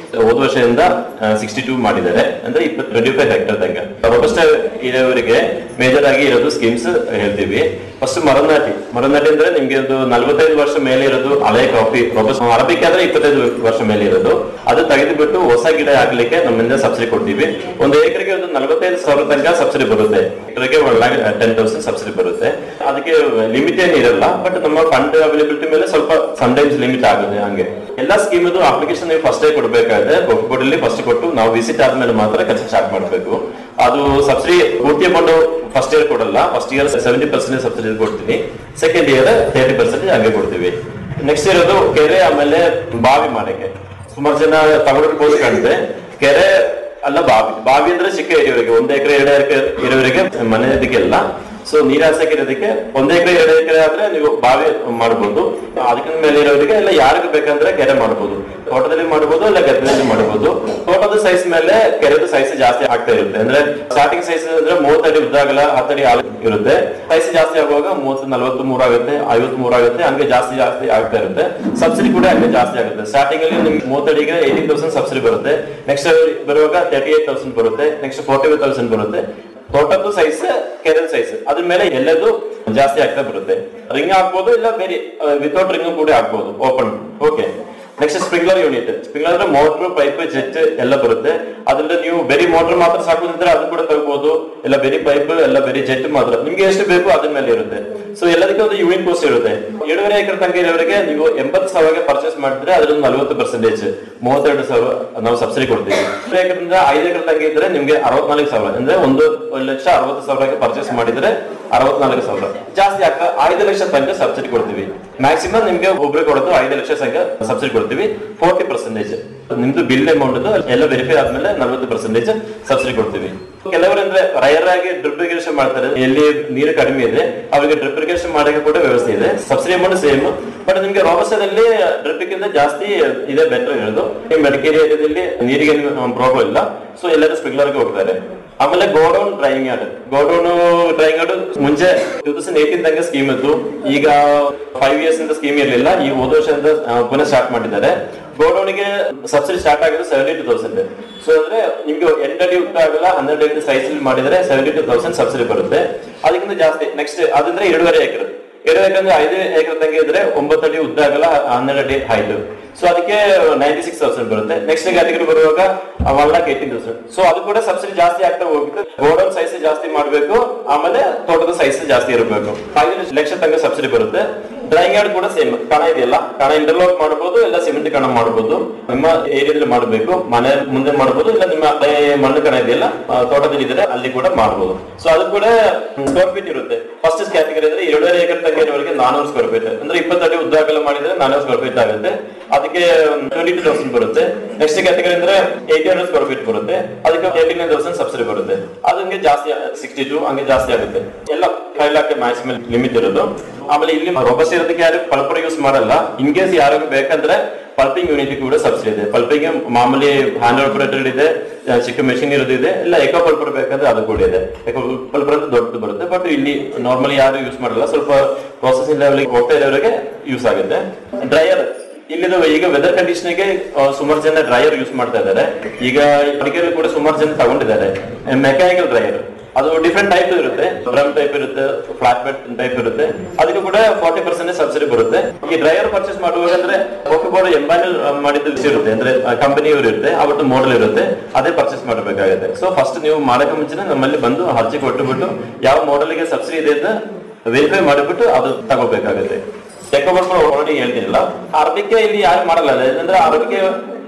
ಹೋದ ವರ್ಷದಿಂದ ಸಿಕ್ಸ್ಟಿ ಟೂ ಮಾಡಿದ್ದಾರೆ ಅಂದ್ರೆ ಇಪ್ಪತ್ತು ಟ್ವೆಂಟಿ ಫೈವ್ ಹೆಕ್ಟರ್ ತನಕ ರೋಬಸ್ಟ ಇರೋವರಿಗೆ ಮೇಜರ್ ಆಗಿ ಇರೋದು ಸ್ಕೀಮ್ಸ್ ಹೇಳ್ತೀವಿ ಫಸ್ಟ್ ಮರನಾಟಿ ಮರನಾಟಿ ಅಂದ್ರೆ ನಿಮ್ಗೆ ಒಂದು ನಲವತ್ತೈದು ವರ್ಷ ಮೇಲೆ ಇರೋದು ಹಳೆ ಕಾಫಿ ರೋಬಸ್ಟ್ ಅರಬಿಕ್ ಆದ್ರೆ ಇಪ್ಪತ್ತೈದು ವರ್ಷ ಮೇಲೆ ಇರೋದು ಅದು ತೆಗೆದು ಬಿಟ್ಟು ಹೊಸ ಗಿಡ ಹಾಕ್ಲಿಕ್ಕೆ ನಮ್ಮಿಂದ ಸಬ್ಸಿಡಿ ಕೊಡ್ತೀವಿ ಒಂದು ಎಕರೆಗೆ ಒಂದು ನಲವತ್ತೈದು ಸಾವಿರ ತನಕ ಸಬ್ಸಿಡಿ ಬರುತ್ತೆ ಎಕರೆಗೆ one lakh ten thousand subsidy ಬರುತ್ತೆ ಅದಕ್ಕೆ ಲಿಮಿಟ್ ಏನು ಇರಲ್ಲ ಬಟ್ ನಮ್ಮ ಫಂಡ್ ಅವೈಲಬಿಲಿಟಿ ಮೇಲೆ ಸ್ವಲ್ಪ ಟೈಮ್ಸ್ ಲಿಮಿಟ್ ಆಗುತ್ತೆ ಹಂಗೆ ಎಲ್ಲ ಸ್ಕೀಮ್ ಅಪ್ಲಿಕೇಶನ್ ನೀವು ಫಸ್ಟ್ ಕೊಡಬೇಕಾದ್ರೆ ಬೋರ್ಡ್ ಅಲ್ಲಿ ಫಸ್ಟ್ ಕೊಟ್ಟು ನಾವು ವಿಸಿಟ್ ಆದ್ಮೇಲೆ ಮಾತ್ರ ಕೆಲಸ ಸ್ಟಾರ್ಟ್ ಮಾಡಬೇಕು ಅದು ಸಬ್ಸಿಡಿ ಪೂರ್ತಿ ಅಮೌಂಟ್ ಫಸ್ಟ್ ಇಯರ್ ಕೊಡಲ್ಲ first year seventy percent subsidy ಕೊಡ್ತೀವಿ ಸೆಕೆಂಡ್ ಇಯರ್ ತರ್ಟಿ ಪರ್ಸೆಂಟ್ ಹಂಗೆ ಕೊಡ್ತೀವಿ ನೆಕ್ಸ್ಟ್ ಇರೋದು ಕೆರೆ ಆಮೇಲೆ ಬಾವಿ ಮಾಡಕ್ಕೆ ಸುಮಾರು ಜನ ತಗೊಂಡಿರ್ಬೋದು ಕಾಣುತ್ತೆ ಕೆರೆ ಅಲ್ಲ ಬಾವಿ ಬಾವಿ ಅಂದ್ರೆ ಚಿಕ್ಕ ಇರೋರಿಗೆ ಒಂದ್ ಎಕರೆ ಎರಡು ಎಕರೆ ಇರೋರಿಗೆ ಮನೆ ಇದಕ್ಕೆಲ್ಲ ಸೊ ನೀರ್ ಹಾಸಕ್ಕೆ ಇರೋದಕ್ಕೆ ಒಂದ್ ಎಕರೆ ಎರಡು ಎಕರೆ ಆದ್ರೆ ನೀವು ಬಾವಿ ಮಾಡ್ಬೋದು ಅದಕ್ಕಿಂತ ಮೇಲೆ ಇರೋರಿಗೆ ಎಲ್ಲ ಯಾರಿಗೂ ಬೇಕಂದ್ರೆ ಕೆರೆ ಮಾಡ್ಬೋದು ತೋಟದಲ್ಲಿ ಮಾಡ್ಬೋದು ಇಲ್ಲ ಗದ್ದೆಯಲ್ಲಿ ಮಾಡ್ಬೋದು ತೋಟದ ಸೈಜ್ ಮೇಲೆ ಕೆರೆದು ಸೈಜ್ ಜಾಸ್ತಿ ಆಗ್ತಾ ಇರುತ್ತೆ ಅಂದ್ರೆ ಸ್ಟಾರ್ಟಿಂಗ್ ಸೈಜ್ ಅಂದ್ರೆ ಮೂವತ್ತಡಿ ಉದ್ದಾಗಲ ಹತ್ತಡಿ ಆಳ ಇರುತ್ತೆ ಸೈಜ್ ಜಾಸ್ತಿ ಆಗುವಾಗ ಮೂವತ್ತು ನಲವತ್ತು ಮೂರು ಆಗುತ್ತೆ ಐವತ್ತು ಮೂರು ಆಗುತ್ತೆ ಹಂಗೆ ಜಾಸ್ತಿ ಜಾಸ್ತಿ ಆಗ್ತಾ ಇರುತ್ತೆ ಸಬ್ಸಿಡಿ ಕೂಡ ಹಂಗೆ ಜಾಸ್ತಿ ಆಗುತ್ತೆ ಸ್ಟಾರ್ಟಿಂಗ್ ಅಲ್ಲಿ ನಿಮ್ಗೆ ಮೂವತ್ತಡಿಗೆ ಏಯ್ಟಿ ತೌಸಂಡ್ ಸಬ್ಸಿಡಿ ಬರುತ್ತೆ ನೆಕ್ಸ್ಟ್ ಬರುವಾಗ ತರ್ಟಿ ಏಟ್ ತೌಸಂಡ್ ಬರುತ್ತೆ ನೆಕ್ಸ್ಟ್ ಫೋರ್ಟಿ ಫೈವ್ ತೌಸಂಡ್ ಬರುತ್ತೆ ತೋಟದ್ದು ಸೈಜ್ ಕೆರೆ ಸೈಜ್ ಅದ್ರ ಮೇಲೆ ಎಲ್ಲದು ಜಾಸ್ತಿ ಆಗ್ತಾ ಬರುತ್ತೆ ರಿಂಗ್ ಹಾಕ್ಬೋದು ಇಲ್ಲ ಬೇರೆ ವಿತೌಟ್ ರಿಂಗ್ ಕೂಡ ಹಾಕ್ಬೋದು open okay next sprinkler unit sprinkler ಅಂದ್ರೆ ಮೋಟರ್ ಪೈಪ್ ಜೆಟ್ ಎಲ್ಲ ಬರುತ್ತೆ ಅದ್ರಲ್ಲಿ ನೀವು ಬೇರೆ ಮೋಟರ್ ಮಾತ್ರ ಸಾಕೋದಿದ್ರೆ ಅದು ಕೂಡ ತಗೋಬಹುದು ಇಲ್ಲ ಬೇರೆ ಪೈಪ್ ಎಲ್ಲ ಬೇರೆ ಜೆಟ್ ಮಾತ್ರ ನಿಮ್ಗೆ ಎಷ್ಟು ಬೇಕು ಅದ್ರ ಮೇಲೆ ಇರುತ್ತೆ ಸೊ ಎಲ್ಲದಕ್ಕೆ ಒಂದು ಯೂನಿಟ್ ಕೋಸ್ಟ್ ಇರುತ್ತೆ ಏಳುವರೆ ಎಕರೆ ತನಕ ಇರೋರಿಗೆ ನೀವು ಎಂಬತ್ತು ಸಾವಿರಗೆ ಪರ್ಚೇಸ್ ಮಾಡಿದ್ರೆ ಅದ್ರಲ್ಲಿ ನಲವತ್ತು ಪರ್ಸೆಂಟೇಜ್ ಮೂವತ್ತೆರಡು ಸಾವಿರ ನಾವು ಸಬ್ಸಿಡಿ ಕೊಡ್ತೀವಿ ಎರಡು ಎಕರೆಯಿಂದ ಐದು ಎಕರೆ ತನಕ ಇದ್ರೆ ನಿಮ್ಗೆ ಅರವತ್ನಾಲ್ಕು ಸಾವಿರ ಅಂದ್ರೆ ಒಂದು ಲಕ್ಷ ಅರವತ್ತು ಸಾವಿರಕ್ಕೆ ಪರ್ಚೇಸ್ ಮಾಡಿದ್ರೆ ಅರವತ್ನಾಲ್ಕು ಸಾವಿರ ಜಾಸ್ತಿ ಆಗ್ತಾ ಐದು ಲಕ್ಷ ತನಕ ಸಬ್ಸಿಡಿ ಕೊಡ್ತೀವಿ ಮ್ಯಾಕ್ಸಿಮಮ್ ನಿಮ್ಗೆ ಒಬ್ರಿಗೆ ಕೊಡೋದು ಐದು ಲಕ್ಷ ತನಕ ಸಬ್ಸಿಡಿ ಕೊಡ್ತೀವಿ ಫೋರ್ಟಿ ಪರ್ಸೆಂಟೇಜ್ ನಿಮ್ದು ಬಿಲ್ ಅಮೌಂಟ್ ಎಲ್ಲ ವೆರಿಫೈ ಆದ್ಮೇಲೆ ನಲವತ್ತು ಪರ್ಸೆಂಟೇಜ್ ಸಬ್ಸಿಡಿ ಕೊಡ್ತೀವಿ ಕೆಲವರು ಅಂದ್ರೆ ರೈರ್ ಆಗಿ ಡ್ರಿಪ್ ಇರಿಗೇಷನ್ ಮಾಡ್ತಾರೆ ಎಲ್ಲಿ ನೀರು ಕಡಿಮೆ ಇದೆ ಅವರಿಗೆ ಡ್ರಿಪ್ ಇರಿಗೇಷನ್ ಮಾಡಕ್ಕೆ ಕೂಡ ವ್ಯವಸ್ಥೆ ಇದೆ ಸಬ್ಸಿಡಿ ಅಮೌಂಟ್ ಸೇಮ್ ಬಟ್ ನಿಮ್ಗೆ ರೋಬಸ್ಟದಲ್ಲಿ ಡ್ರಿಪ್ಗಿಂತ ಜಾಸ್ತಿ ಇದೆ ಬೆಟರ್ ಇರೋದು ಈ ಮೆಡಿಕೇರಿ ಏರಿಯಾದಲ್ಲಿ ನೀರಿಗೆ ಪ್ರಾಬ್ಲಮ್ ಇಲ್ಲ ಸೊ ಎಲ್ಲರೂ ಸ್ಪ್ರಿಂಕ್ಲರ್ಗೆ ಹೋಗ್ತಾರೆ ಆಮೇಲೆ godown driving yard godown driving yard ಮುಂಚೆ ಟೂ ತೌಸಂಡ್ ಏಟೀನ್ ತನಕ ಸ್ಕೀಮ್ ಇತ್ತು ಈಗ ಫೈವ್ ಇಯರ್ಸ್ ಇಂದ ಸ್ಕೀಮ್ ಇರಲಿಲ್ಲ ಈ ಹೋದ ವರ್ಷದಿಂದ ಆ, ಪುನಃ ಸ್ಟಾರ್ಟ್ ಮಾಡಿದ್ದಾರೆ ಗೋಡೌನ್ಗೆ ಸಬ್ಸಿಡಿ ಸ್ಟಾರ್ಟ್ ಆಗಿದ್ದು ಸೆವೆಂಟಿ ಟು ತೌಸಂಡ್ ಸೊ ಅಂದ್ರೆ ನಿಮ್ಗೆ ಎಂಟು ಅಡಿ ಉದ್ದ ಆಗಲ್ಲ ಹನ್ನೆರಡು ಅಡಿ ಸೈಜ್ ಮಾಡಿದ್ರೆ ಸೆವೆಂಟಿ ಟು ತೌಸಂಡ್ ಸಬ್ಸಿಡಿ ಬರುತ್ತೆ ಅದಕ್ಕಿಂತ ಜಾಸ್ತಿ ನೆಕ್ಸ್ಟ್ ಅದಂದ್ರೆ ಎರಡೂವರೆ ಎಕರೆ ಎರಡು ಎಕರೆ ಐದು ಎಕರೆ ತನಕ ಇದ್ರೆ ಒಂಬತ್ತು ಅಡಿ ಉದ್ದ ಆಗಲ್ಲ ಹನ್ನೆರಡು ಅಡಿ ಹೈಟ್ ಸೊ ಅದಕ್ಕೆ ನೈಂಟಿ ಸಿಕ್ಸ್ ತೌಸಂಡ್ ಬರುತ್ತೆ ನೆಕ್ಸ್ಟ್ ಕ್ಯಾಟಗರಿ ಬರುವಾಗ one lakh eighteen thousand so ಅದು ಕೂಡ ಸಬ್ಸಿಡಿ ಜಾಸ್ತಿ ಆಗ್ತಾ ಹೋಗುತ್ತೆ ಗೋಡೌನ್ ಸೈಜ್ ಜಾಸ್ತಿ ಮಾಡಬೇಕು ಆಮೇಲೆ ತೋಟದ ಸೈಜ್ ಜಾಸ್ತಿ ಇರಬೇಕು ಐದು ಲಕ್ಷ ತನಕ ಸಬ್ಸಿಡಿ ಬರುತ್ತೆ ಡ್ರೈವಿಂಗ್ ಯಾರ್ಡ್ ಕೂಡ ಸೇಮ್ ಕಣ ಇದೆಯಲ್ಲ ಕಣ ಇಂಟರ್ಲಾಕ್ ಮಾಡಬಹುದು ಇಲ್ಲ ಸಿಮೆಂಟ್ ಕಣ ಮಾಡಬಹುದು ನಿಮ್ಮ ಏರಿಯಾದಲ್ಲಿ ಮಾಡಬೇಕು ಮನೆ ಮುಂದೆ ಮಾಡಬಹುದು ಇಲ್ಲ ನಿಮ್ಮ ಹಳೆ ಮಣ್ಣು ಕಣ ಇದೆಯಲ್ಲ ಆ, ತೋಟದಲ್ಲಿ ಇದ್ರೆ ಅಲ್ಲಿ ಕೂಡ ಮಾಡಬಹುದು ಸೊ ಅದು ಕೂಡ ಸ್ಕ್ವೇರ್ ಫೀಟ್ ಇರುತ್ತೆ ಫಸ್ಟ್ ಕ್ಯಾಟಗರಿ ಅಂದ್ರೆ ಎರಡೂವರೆ ಎಕರೆ ತನಕ ಇರೋವರೆಗೆ ನಾನೂರು ಸ್ಕ್ವೇರ್ ಫೀಟ್ ಅಂದ್ರೆ ಇಪ್ಪತ್ತಡಿ ಉದ್ದ ಅಗಲ ಮಾಡಿದ್ರೆ ನಾನೂರು ಸ್ಕ್ವೇರ್ ಫೀಟ್ ಆಗುತ್ತೆ ಅದಕ್ಕೆ ಟ್ವೆಂಟಿ ಟೂ ತೌಸಂಡ್ ಬರುತ್ತೆ ನೆಕ್ಸ್ಟ್ ಕ್ಯಾಟಗರಿ ಅಂದ್ರೆ ಏಯ್ಟಿ ಹಂಡ್ರೆಡ್ ಸ್ಕ್ವೇರ್ ಫೀಟ್ ಬರುತ್ತೆ ಅದಕ್ಕೆ ಏಯ್ಟಿ ನೈನ್ ತೌಸಂಡ್ ಸಬ್ಸಿಡಿ ಬರುತ್ತೆ ಅದು ಹಂಗೆ ಜಾಸ್ತಿ ಸಿಕ್ಸ್ಟಿ ಟು ಹಂಗೆ ಜಾಸ್ತಿ ಆಗುತ್ತೆ ಎಲ್ಲ ಫೈವ್ ಲ್ಯಾಕ್ ಮ್ಯಾಕ್ಸಿಮಮ್ ಲಿಮಿಟ್ ಇರೋದು ಆಮೇಲೆ ಇಲ್ಲಿ ರೊಬಸ್ ಇರೋದಕ್ಕೆ ಯಾರು ಪಲ್ಪರ್ ಯೂಸ್ ಮಾಡಲ್ಲ ಇನ್ ಕೇಸ್ ಯಾರಿಗೂ ಬೇಕಂದ್ರೆ ಪಲ್ಪಿಂಗ್ ಯೂನಿಟ್ ಕೂಡ ಸಬ್ಸಿಡಿ ಇದೆ ಪಲ್ಪಿಂಗ್ ಮಾಮೂಲಿ ಹ್ಯಾಂಡ್ ಆಪರೇಟರ್ ಇದೆ ಆ, ಚಿಕ್ಕ ಮೆಷಿನ್ ಇರೋದಿದೆ ಇಲ್ಲ ಎಕೋ ಪಲ್ಪರ್ ಬೇಕಂದ್ರೆ ಅದು ಕೂಡ ಇದೆ ಎಕೋ ಪಲ್ಪರ್ ಅಂತ ದೊಡ್ಡದು ಬರುತ್ತೆ ಬಟ್ ಇಲ್ಲಿ ನಾರ್ಮಲಿ ಯಾರು ಯೂಸ್ ಮಾಡಲ್ಲ ಸ್ವಲ್ಪ ಪ್ರೊಸೆಸಿಂಗ್ ಲೆವೆಲ್ ಹೋಗ್ತಾ ಇರೋರಿಗೆ ಯೂಸ್ ಆಗುತ್ತೆ ಡ್ರೈಯರ್ ಇಲ್ಲಿದು ಈಗ ವೆದರ್ ಕಂಡೀಷನ್ಗೆ ಸುಮಾರು ಜನ ಡ್ರೈಯರ್ ಯೂಸ್ ಮಾಡ್ತಾ ಇದ್ದಾರೆ ಈಗ ಅಡಿಕೆಯಲ್ಲಿ ಕೂಡ ಸುಮಾರು ಜನ ತಗೊಂಡಿದ್ದಾರೆ ಮೆಕ್ಯಾನಿಕಲ್ ಡ್ರೈಯರ್ ಅದು ಡಿಫ್ರೆಂಟ್ ಟೈಪ್ ಇರುತ್ತೆ ಡ್ರಮ್ ಟೈಪ್ ಇರುತ್ತೆ ಫ್ಲಾಟ್ ಬೆಡ್ ಟೈಪ್ ಇರುತ್ತೆ ಅದಕ್ಕೆ ಕೂಡ ಫಾರ್ಟಿ ಪರ್ಸೆಂಟ್ ಸಬ್ಸಿಡಿ ಬರುತ್ತೆ ಈ ಡ್ರೈಯರ್ ಪರ್ಚೇಸ್ ಮಾಡುವಾಗ ಅಂದ್ರೆ ಓಕೆ ಬೋರ್ಡ್ ಎಂಬಾನಲ್ ಮಾಡಿದ್ದು ವಿಷಯ ಇರುತ್ತೆ ಅಂದ್ರೆ ಕಂಪನಿಯವರು ಇರುತ್ತೆ ಅವತ್ತು ಮಾಡೆಲ್ ಇರುತ್ತೆ ಅದೇ ಪರ್ಚೇಸ್ ಮಾಡಬೇಕಾಗುತ್ತೆ ಸೊ ಫಸ್ಟ್ ನೀವು ಮಾಡಕ್ಕೆ ಮುಂಚೆ ನಮ್ಮಲ್ಲಿ ಬಂದು ಅರ್ಜಿ ಕೊಟ್ಟುಬಿಟ್ಟು ಯಾವ ಮಾಡೆಲ್ಗೆ ಸಬ್ಸಿಡಿ ಇದೆ ಅಂತ ವೆರಿಫೈ ಮಾಡಿಬಿಟ್ಟು ಅದು ತಗೋಬೇಕಾಗುತ್ತೆ ಟೆಕ್ನೋಬರ್ಸ್ ಆಲ್ರೆಡಿ ಹೇಳ್ತೀನಿಲ್ಲ ಅರಬಿಕೆ ಇಲ್ಲಿ ಯಾರು ಮಾಡಲ್ಲ ಅಂದ್ರೆ ಅರಬಿಕೆ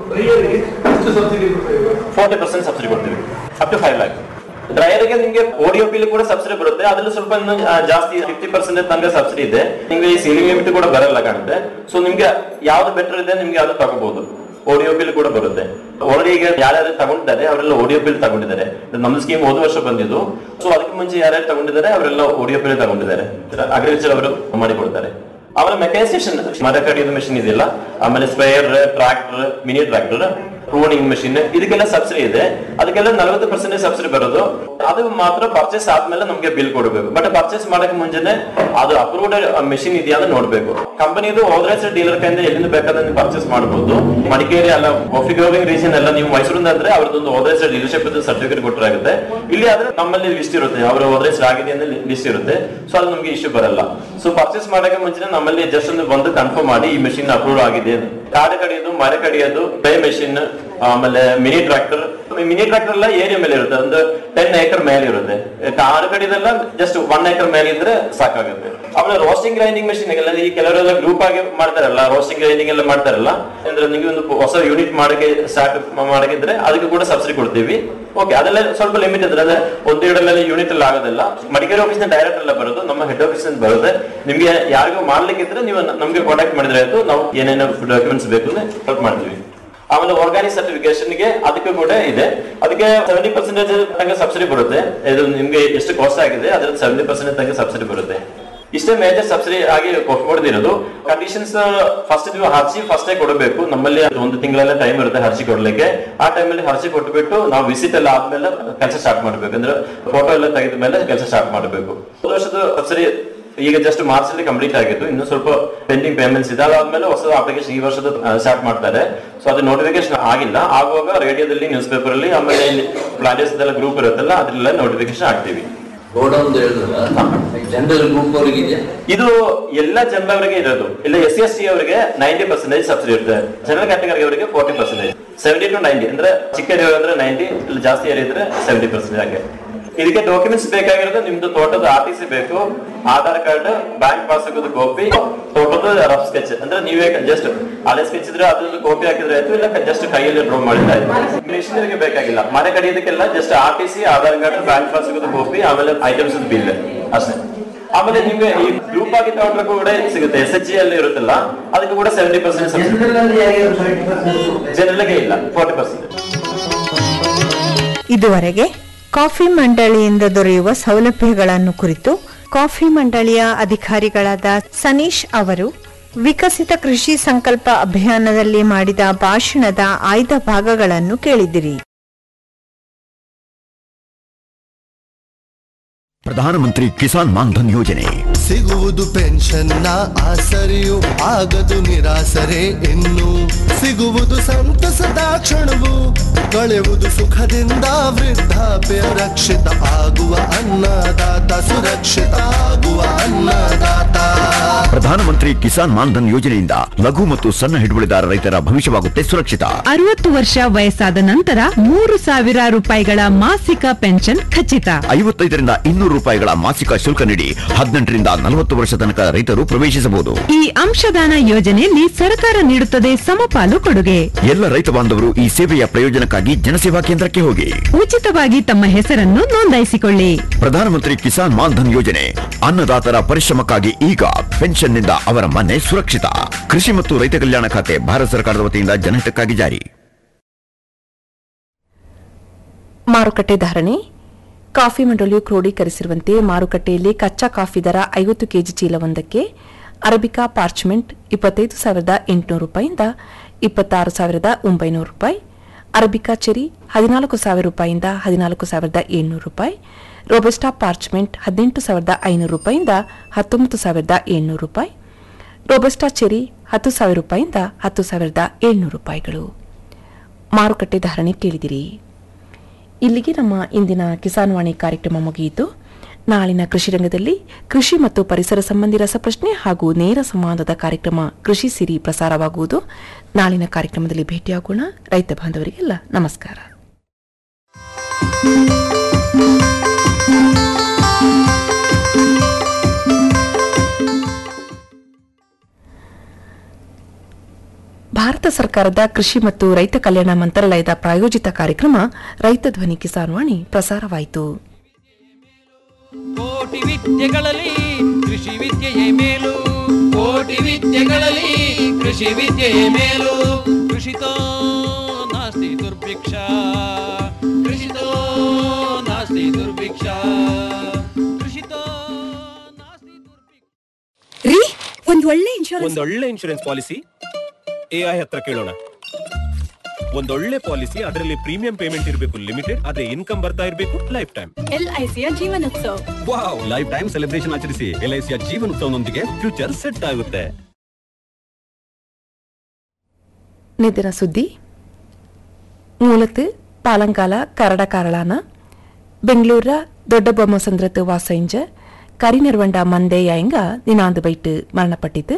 ಫೋರ್ಟಿ ಪರ್ಸೆಂಟ್ ಸಬ್ಸಿಡಿ ಕೊಡ್ತೀವಿ ಅಪ್ ಟು ಫೈವ್ ಲ್ಯಾಕ್ ಡ್ರೈಯರ್ಗೆ ನಿಮಗೆ ಓಡಿಯೋ ಬಿಲ್ ಕೂಡ ಸಬ್ಸಿಡಿ ಬರುತ್ತೆ ಅದ್ರಲ್ಲಿ ಸ್ವಲ್ಪ ಇನ್ನು, ಆ, ಜಾಸ್ತಿ ಫಿಫ್ಟಿ ಪರ್ಸೆಂಟ್ ತನಕ ಸಬ್ಸಿಡಿ ಇದೆ ನಿಮ್ಗೆ ಈ ಸೀಲಿಂಗ್ ಲಿಮಿಟ್ ಕೂಡ ಬರಲ್ಲ ಕಾಣುತ್ತೆ ಸೊ ನಿಮ್ಗೆ ಯಾವ್ದು ಬೆಟರ್ ಇದೆ ನಿಮ್ಗೆ ಅದು ತಗೋಬಹುದು ಓಡಿಯೋ ಬಿಲ್ ಕೂಡ ಬರುತ್ತೆ ಆಲ್ರೆಡಿ ಈಗ ಯಾರ್ಯಾರು ತಗೊಂಡಿದ್ದಾರೆ ಅವರೆಲ್ಲ ಓಡಿಯೋ ಬಿಲ್ ತಗೊಂಡಿದ್ದಾರೆ ನಮ್ದು ಸ್ಕೀಮ್ ಹೋದ ವರ್ಷ ಬಂದಿದ್ದು ಸೊ ಅದಕ್ಕೆ ಮುಂಚೆ ಯಾರ್ಯಾರು ತಗೊಂಡಿದ್ದಾರೆ ಅವರೆಲ್ಲ ಓಡಿಯೋ ಬಿಲ್ ತಗೊಂಡಿದ್ದಾರೆ ಅಗ್ರಿಕಲ್ಚರ್ ಅವರು ಮಾಡಿಕೊಡ್ತಾರೆ ಆಮೇಲೆ ಮೆಕ್ಯಾನೈಸೇಷನ್ ಮರ ಕಡಿಯೋದು ಮೆಷಿನ್ ಇದೆಯಲ್ಲ ಆಮೇಲೆ sprayer tractor mini tractor pruning machine ಇದಕ್ಕೆಲ್ಲ ಸಬ್ಸಿಡಿ ಇದೆ ಅದಕ್ಕೆಲ್ಲ ನಲವತ್ತು ಪರ್ಸೆಂಟೇಜ್ ಸಬ್ಸಿಡಿ ಬರೋದು ಅದು ಮಾತ್ರ ಪರ್ಚೇಸ್ ಆದ್ಮೇಲೆ ನಮ್ಗೆ ಬಿಲ್ ಕೊಡಬೇಕು ಬಟ್ ಪರ್ಚೇಸ್ ಮಾಡಕ್ಕೆ ಮುಂಚೆನೆ ಅದು ಅಪ್ರೂವ್ಡ್ ಮೆಷಿನ್ ಇದೆಯಾ ಅಂತ ನೋಡ್ಬೇಕು ಕಂಪನಿದು ಆಥರೈಸ್ ಡೀಲರ್ ಕೈಯಿಂದ ಎಲ್ಲಿಂದ ಬೇಕಾದ್ರೆ ನೀವು ಪರ್ಚೇಸ್ ಮಾಡಬಹುದು ಮಡಿಕೇರಿ ಅಲ್ಲ ಕಾಫಿ ಗ್ರೋವಿಂಗ್ ರೀಜನ್ ಎಲ್ಲ ನೀವು ಮೈಸೂರಿಂದ ಅಂದ್ರೆ ಅವ್ರದ್ದೊಂದು ಆಥರೈಸ್ ಡೀಲರ್ಶಿಪ್ ಸರ್ಟಿಫಿಕೇಟ್ ಕೊಟ್ಟರಾಗುತ್ತೆ ಇಲ್ಲಿ ಆದ್ರೆ ನಮ್ಮಲ್ಲಿ ಲಿಸ್ಟ್ ಇರುತ್ತೆ ಅವ್ರ ಆಥರೈಸ್ ಆಗಿದೆ ಅಂತ ಲಿಸ್ಟ್ ಇರುತ್ತೆ ಸೊ ಅದು ನಮ್ಗೆ ಇಶ್ಯೂ ಬರಲ್ಲ ಸೊ ಪರ್ಚೇಸ್ ಮಾಡಕ್ಕೆ ಮುಂಚೆ ನಮ್ಮಲ್ಲಿ ಜಸ್ಟ್ ಒಂದು ಬಂದು ಕನ್ಫರ್ಮ್ ಮಾಡಿ ಈ ಮೆಷಿನ್ ಅಪ್ರೂವ್ ಆಗಿದೆ ಅಂತ. ಕಾಡು ಕಡಿಯೋದು ಮರ ಕಡಿಯೋದು ಪೇ ಮೆಷಿನ್ ಆಮೇಲೆ ಮಿನಿ ಟ್ರಾಕ್ಟರ್ ಮಿನಿ ಟ್ರಾಕ್ಟರ್ ಎಲ್ಲ ಏರಿಯಾ ಮೇಲೆ ಇರುತ್ತೆ ಒಂದು ಟೆನ್ ಏಕರ್ ಮೇಲೆ ಇರುತ್ತೆ ಕಾಡು ಕಡಿಯೋದೆಲ್ಲ ಜಸ್ಟ್ ಒನ್ ಏಕರ್ ಮೇಲೆ ಇದ್ರೆ ಸಾಕಾಗುತ್ತೆ ಆಮೇಲೆ ರೋಸ್ಟಿಂಗ್ ಗ್ರೈಂಡಿಂಗ್ ಮೆಷಿನ್ ಎಲ್ಲ ಈ ಕೆಲವರೆಲ್ಲ ಗ್ರೂಪ್ ಆಗಿ ಮಾಡ್ತಾರಲ್ಲ ರೋಸ್ಟಿಂಗ್ ಗ್ರೈಂಡಿಂಗ್ ಎಲ್ಲ ಮಾಡ್ತಾರಲ್ಲ ಅಂದ್ರೆ ನಿಮಗೆ ಒಂದು ಹೊಸ ಯೂನಿಟ್ ಮಾಡಕ್ಕೆ ಸ್ಟಾರ್ಟ್ ಮಾಡಕ್ಕಿದ್ರೆ ಅದಕ್ಕೆ ಕೂಡ ಸಬ್ಸಿಡಿ ಕೊಡ್ತೀವಿ ಓಕೆ ಅದೆಲ್ಲ ಸ್ವಲ್ಪ ಲಿಮಿಟ್ ಇದ್ರೆ ಅದೇ ಒಂದು ಎರಡಲ್ಲಿ ಯೂನಿಟ್ ಎಲ್ಲ ಆಗೋದಿಲ್ಲ ಮಡಿಕೇರಿ ಆಫೀಸ್ ಡೈರೆಕ್ಟ್ ಎಲ್ಲ ಬರೋದು ನಮ್ಮ ಹೆಡ್ ಆಫೀಸ್ ಬರುತ್ತೆ ನಿಮ್ಗೆ ಯಾರಿಗೂ ಮಾಡ್ಲಿಕ್ಕಿದ್ರೆ ನೀವು ನ- ನಮ್ಗೆ ಕಾಂಟ್ಯಾಕ್ಟ್ ಮಾಡಿದ್ರೆ ಆಯ್ತು ನಾವು ಏನೇನು ಡಾಕ್ಯುಮೆಂಟ್ಸ್ ಬೇಕು ಹೆಲ್ಪ್ ಮಾಡ್ತೀವಿ ಆಮೇಲೆ ಆರ್ಗಾನಿಕ್ ಸರ್ಟಿಫಿಕೇಶನ್ ಗೆ ಅದಕ್ಕೂ ಕೂಡ ಇದೆ ಅದಕ್ಕೆ ಸೆವೆಂಟಿ ಪರ್ಸೆಂಟೇಜ್ ತನಕ ಸಬ್ಸಿಡಿ ಬರುತ್ತೆ ಇದು ನಿಮ್ಗೆ ಎಷ್ಟು ಕಾಸ್ಟ್ ಆಗಿದೆ ಅದ್ರ ಸೆವೆಂಟಿ ಪರ್ಸೆಂಟ್ ತನಕ ಸಬ್ಸಿಡಿ ಬರುತ್ತೆ ಇಷ್ಟೇ ಮೇಜರ್ ಸಬ್ಸಿಡಿ ಆಗಿ ಕೊಡ್ದಿರೋದು ಕಂಡೀಷನ್ಸ್ ಫಸ್ಟ್ ನೀವು ಹರ್ಜಿ ಫಸ್ಟೇ ಕೊಡಬೇಕು ನಮ್ಮಲ್ಲಿ ಅದು ಒಂದು ತಿಂಗಳೆಲ್ಲ ಟೈಮ್ ಇರುತ್ತೆ ಹರ್ಜಿ ಕೊಡ್ಲಿಕ್ಕೆ ಆ ಟೈಮಲ್ಲಿ ಹರ್ಜಿ ಕೊಟ್ಬಿಟ್ಟು ನಾವು ವಿಸಿಟ್ ಎಲ್ಲ ಆದ್ಮೇಲೆ ಕೆಲಸ ಸ್ಟಾರ್ಟ್ ಮಾಡ್ಬೇಕು ಅಂದ್ರೆ ಫೋಟೋ ಎಲ್ಲ ತೆಗೆದ ಮೇಲೆ ಕೆಲಸ ಸ್ಟಾರ್ಟ್ ಮಾಡಬೇಕು ಹೋದ ವರ್ಷದ ಸಬ್ಸಿಡಿ ಈಗ ಜಸ್ಟ್ ಮಾರ್ಚ್ ಅಲ್ಲಿ ಕಂಪ್ಲೀಟ್ ಆಗಿತ್ತು ಇನ್ನು ಸ್ವಲ್ಪ ಪೆಂಡಿಂಗ್ ಪೇಮೆಂಟ್ಸ್ ಇದೆ ಅದಾದ್ಮೇಲೆ ಹೊಸ ಅಪ್ಲಿಕೇಶನ್ ಈ ವರ್ಷದ ಸ್ಟಾರ್ಟ್ ಮಾಡ್ತಾರೆ ಸೊ ಅದು ನೋಟಿಫಿಕೇಶನ್ ಆಗಿಲ್ಲ ಆಗುವಾಗ ರೇಡಿಯೋದಲ್ಲಿ ನ್ಯೂಸ್ ಪೇಪರ್ ಅಲ್ಲಿ ಆಮೇಲೆ ಇಲ್ಲಿ ಪ್ಲಾಂಟೇಸ್ ಎಲ್ಲ ಗ್ರೂಪ್ ಇರುತ್ತಲ್ಲ ಅದ್ರೆಲ್ಲ ನೋಟಿಫಿಕೇಶನ್ ಆಗ್ತೀವಿ ಗೋಡೌನ್ ಜನರಲ್ ಗ್ರೂಪ್ ಅವರಿಗಿದೆಯಾ ಇದು ಎಲ್ಲ ಜನರವರಿಗೆ ಇರೋದು ಇಲ್ಲ ಎಸ್ ಸಿ ಎಸ್ ಟಿ ಅವರಿಗೆ ನೈಂಟಿ ಪರ್ಸೆಂಟೇಜ್ ಸಬ್ಸಿಡಿ ಇರುತ್ತೆ ಜನರಲ್ ಕ್ಯಾಟಗರಿ ಅವರಿಗೆ forty percentage seventy to ninety ಅಂದ್ರೆ ಚಿಕ್ಕ ಏರಿಯಾ ಅಂದ್ರೆ ನೈಂಟಿ ಇಲ್ಲ ಜಾಸ್ತಿ ಏರಿಯಾ ಇದ್ರೆ ಸೆವೆಂಟಿ ಪರ್ಸೆಂಟೇಜ್ ಹಾಗೆ ಇದಕ್ಕೆ ಡಾಕ್ಯುಮೆಂಟ್ಸ್ ಬೇಕಾಗಿರೋದು ನಿಮ್ದು ತೋಟದ ಆರ್ ಟಿ ಸಿ ಬೇಕು Aadhaar card bank passbook copy ತೋಟದ ರಫ್ ಸ್ಕೆಚ್ ಅಂದ್ರೆ ನೀವೇ ಜಸ್ಟ್ ಹಳೆ ಸ್ಕೆಚ್ ಇದ್ರೆ ಅದ್ರದ್ದು ಕಾಪಿ ಹಾಕಿದ್ರೆ ಆಯ್ತು ಇಲ್ಲ ಜಸ್ಟ್ ಕೈಯಲ್ಲಿ ಡ್ರಾ ಮಾಡಿದ್ರೆ ಆಯ್ತು ಮಿಷಿನರಿಗೆ ಬೇಕಾಗಿಲ್ಲ ಮನೆ ಕಡಿಯೋದಕ್ಕೆಲ್ಲ just R T C Aadhaar card bank passbook copy ಆಮೇಲೆ ಐಟಮ್ಸ್ ಬಿಲ್ ಅಷ್ಟೇ ಆಮೇಲೆ ನಿಮ್ಗೆ ಈ ಗ್ರೂಪ್ ಆಗಿ ತಗೊಂಡ್ರೆ ಕೂಡ ಸಿಗುತ್ತೆ ಎಸ್ ಎಚ್ ಜಿ ಅಲ್ಲಿ ಇರುತ್ತಲ್ಲ ಅದಕ್ಕೆ ಕೂಡ ಸೆವೆಂಟಿ ಪರ್ಸೆಂಟ್ ಜನರಲ್ಗೆ ಇಲ್ಲ ಫೋರ್ಟಿ ಪರ್ಸೆಂಟ್ ಇದುವರೆಗೆ ಕಾಫಿ ಮಂಡಳಿಯಿಂದ ದೊರೆಯುವ ಸೌಲಭ್ಯಗಳನ್ನು ಕುರಿತು ಕಾಫಿ ಮಂಡಳಿಯ ಅಧಿಕಾರಿಗಳಾದ ಸನೀಶ್ ಅವರು ವಿಕಸಿತ ಕೃಷಿ ಸಂಕಲ್ಪ ಅಭಿಯಾನದಲ್ಲಿ ಮಾಡಿದ ಭಾಷಣದ ಆಯ್ದ ಭಾಗಗಳನ್ನು ಕೇಳಿದಿರಿ ಪ್ರಧಾನಮಂತ್ರಿ ಕಿಸಾನ್ ಮಾನ್ಧನ್ ಯೋಜನೆ ಸಿಗುವುದು ಪೆನ್ಷನ್ನ ಆಸರೆಯು ಆಗದು ನಿರಾಸರೆ ಇನ್ನು ಸಿಗುವುದು ಸಂತಸದ ಕ್ಷಣವು ಕಳೆಯುವುದು ಸುಖದಿಂದ ವೃದ್ಧಾಪ್ಯ ರಕ್ಷಿತ ಆಗುವ ಅನ್ನದಾತ ಸುರಕ್ಷಿತ ಆಗುವ ಅನ್ನದಾತ ಪ್ರಧಾನಮಂತ್ರಿ ಕಿಸಾನ್ ಮಾನ್ಧನ್ ಯೋಜನೆಯಿಂದ ಲಘು ಮತ್ತು ಸಣ್ಣ ಹಿಡುವಳಿದಾರ ರೈತರ ಭವಿಷ್ಯವಾಗುತ್ತೆ ಸುರಕ್ಷಿತ ಅರವತ್ತು ವರ್ಷ ವಯಸ್ಸಾದ ನಂತರ ಮೂರು ಸಾವಿರ ರೂಪಾಯಿಗಳ ಮಾಸಿಕ ಪೆನ್ಷನ್ ಖಚಿತ ಐವತ್ತೈದರಿಂದ ಇನ್ನೂರು ರೂಪಾಯಿಗಳ ಮಾಸಿಕ ಶುಲ್ಕ ನೀಡಿ ಹದಿನೆಂಟರಿಂದ ನಲವತ್ತು ವರ್ಷ ತನಕ ರೈತರು ಪ್ರವೇಶಿಸಬಹುದು ಈ ಅಂಶದಾನ ಯೋಜನೆಯಲ್ಲಿ ಸರ್ಕಾರ ನೀಡುತ್ತದೆ ಸಮಪಾಲು ಕೊಡುಗೆ ಎಲ್ಲ ರೈತ ಬಾಂಧವರು ಈ ಸೇವೆಯ ಪ್ರಯೋಜನಕ್ಕಾಗಿ ಜನಸೇವಾ ಕೇಂದ್ರಕ್ಕೆ ಹೋಗಿ ಉಚಿತವಾಗಿ ತಮ್ಮ ಹೆಸರನ್ನು ನೋಂದಾಯಿಸಿಕೊಳ್ಳಿ ಪ್ರಧಾನಮಂತ್ರಿ ಕಿಸಾನ್ ಮಾನ್ಧನ್ ಯೋಜನೆ ಅನ್ನದಾತರ ಪರಿಶ್ರಮಕ್ಕಾಗಿ ಈಗ ಪೆನ್ಷನ್ನಿಂದ ಅವರ ಮನೆ ಸುರಕ್ಷಿತ ಕೃಷಿ ಮತ್ತು ರೈತ ಕಲ್ಯಾಣ ಖಾತೆ ಭಾರತ ಸರ್ಕಾರದ ವತಿಯಿಂದ ಜನಹಿತಕ್ಕಾಗಿ ಜಾರಿ ಮಾರುಕಟ್ಟೆ ಧಾರಣೆ ಕಾಫಿ ಮಂಡಳಿಯು ಕ್ರೋಢೀಕರಿಸಿರುವಂತೆ ಮಾರುಕಟ್ಟೆಯಲ್ಲಿ ಕಚ್ಚಾ ಕಾಫಿ ದರ ಐವತ್ತು ಕೆಜಿ ಚೀಲವೊಂದಕ್ಕೆ ಅರಬಿಕಾ ಪಾರ್ಚ್ಮೆಂಟ್ ಇಪ್ಪತ್ತೈದು ಸಾವಿರದ ಎಂಟುನೂರು ರೂಪಾಯಿಂದ ಇಪ್ಪತ್ತಾರು ಸಾವಿರದ ಒಂಬೈನೂರು ರೂಪಾಯಿ ಅರಬಿಕಾ ಚೆರಿ ಹದಿನಾಲ್ಕು ಸಾವಿರ ರೂಪಾಯಿಂದ ಹದಿನಾಲ್ಕು ಸಾವಿರದ ಏಳ್ನೂರು ರೂಪಾಯಿ ರೋಬೆಸ್ಟಾ ಪಾರ್ಚ್ಮೆಂಟ್ ಹದಿನೆಂಟು ಸಾವಿರದ ಐನೂರು ರೂಪಾಯಿಂದ ಹತ್ತೊಂಬತ್ತು ಸಾವಿರದ ಏಳ್ನೂರು ರೂಪಾಯಿ ರೋಬೆಸ್ಟಾ ಚೆರಿ ಹತ್ತು ಸಾವಿರ ರೂಪಾಯಿಂದ ಹತ್ತು ಸಾವಿರದ ಏಳ್ನೂರು ರೂಪಾಯಿಗಳು ಮಾರುಕಟ್ಟೆ ಧಾರಣೆ ಕೇಳಿದಿರಿ ಇಲ್ಲಿಗೆ ನಮ್ಮ ಇಂದಿನ ಕಿಸಾನ್ ವಾಣಿ ಕಾರ್ಯಕ್ರಮ ಮುಗಿಯಿತು ನಾಳಿನ ಕೃಷಿ ರಂಗದಲ್ಲಿ ಕೃಷಿ ಮತ್ತು ಪರಿಸರ ಸಂಬಂಧಿ ರಸಪ್ರಶ್ನೆ ಹಾಗೂ ನೇರ ಸಂವಾದದ ಕಾರ್ಯಕ್ರಮ ಕೃಷಿ ಸಿರಿ ಪ್ರಸಾರವಾಗುವುದು ನಾಳಿನ ಕಾರ್ಯಕ್ರಮದಲ್ಲಿ ಭೇಟಿಯಾಗೋಣ ರೈತ ಬಾಂಧವರಿಗೆಲ್ಲ ನಮಸ್ಕಾರ ಭಾರತ ಸರ್ಕಾರದ ಕೃಷಿ ಮತ್ತು ರೈತ ಕಲ್ಯಾಣ ಮಂತ್ರಾಲಯದ ಪ್ರಾಯೋಜಿತ ಕಾರ್ಯಕ್ರಮ ರೈತ ಧ್ವನಿ ಕಿಸಾನ್ ವಾಣಿ ಪ್ರಸಾರವಾಯಿತು ಕೋಟಿ ವಿದ್ಯೆಗಳಲ್ಲಿ ಕೃಷಿ ವಿದ್ಯೆಯೇ ಮೇಲು ಕೋಟಿ ವಿದ್ಯೆಗಳಲ್ಲಿ ಕೃಷಿ ವಿದ್ಯೆಯೇ ಮೇಲು ಕೃಷಿತೋ ನಾಸ್ತಿ ದುರ್ಭಿಕ್ಷ ಕೃಷಿತೋ ನಾಸ್ತಿ ದುರ್ಭಿಕ್ಷ ಕೃಷಿತೋ ರೀ ಒಂದ್ ಒಳ್ಳೆ ಇನ್ಶೂರೆನ್ಸ್ ಒಂದೊಳ್ಳೆ ಇನ್ಶೂರೆನ್ಸ್ ಪಾಲಿಸಿ ಎ ಐ ಹತ್ರ ಕೇಳೋಣ ಒಂದೊಳ್ಳೆ ಪಾಲಿಸಿ ಅದರಲ್ಲಿ ಪ್ರೀಮಿಯಂ ಪೇಮೆಂಟ್ ಇರಬೇಕು ಲಿಮಿಟೆಡ್ ಅದೇ ಇನ್ಕಮ್ ಬರ್ತಾ ಇರಬೇಕು ಲೈಫ್ ಟೈಮ್ ಎಲ್ಐಸಿಯ ಜೀವನೋತ್ಸವ ವಾವ್ ಲೈಫ್ ಟೈಮ್ ಸೆಲೆಬ್ರೇಷನ್ ಆಚರಿಸಿ ಎಲ್ಐಸಿಯ ಜೀವನೋತ್ಸವನೊಂದಿಗೆ ಫ್ಯೂಚರ್ ಸೆಟ್ ಆಗುತ್ತೆ ನಿದಿನ ಸುದ್ದಿ ಮೂಲತು ಪಾಲಂಕಾಲ ಕರಡ ಕಾರಳಾನ ಬೆಂಗಳೂರ ದೊಡ್ಡಬೊಮ್ಮಸಂದ್ರத்து ವಾಸೈಂಜ ಕರಿನೆರ್ವಂಡ ಮಂದೇಯಾಂಗ ನಿನಾಂದು ಬೈಟ್ ಮರಣಪಟ್ಟಿತು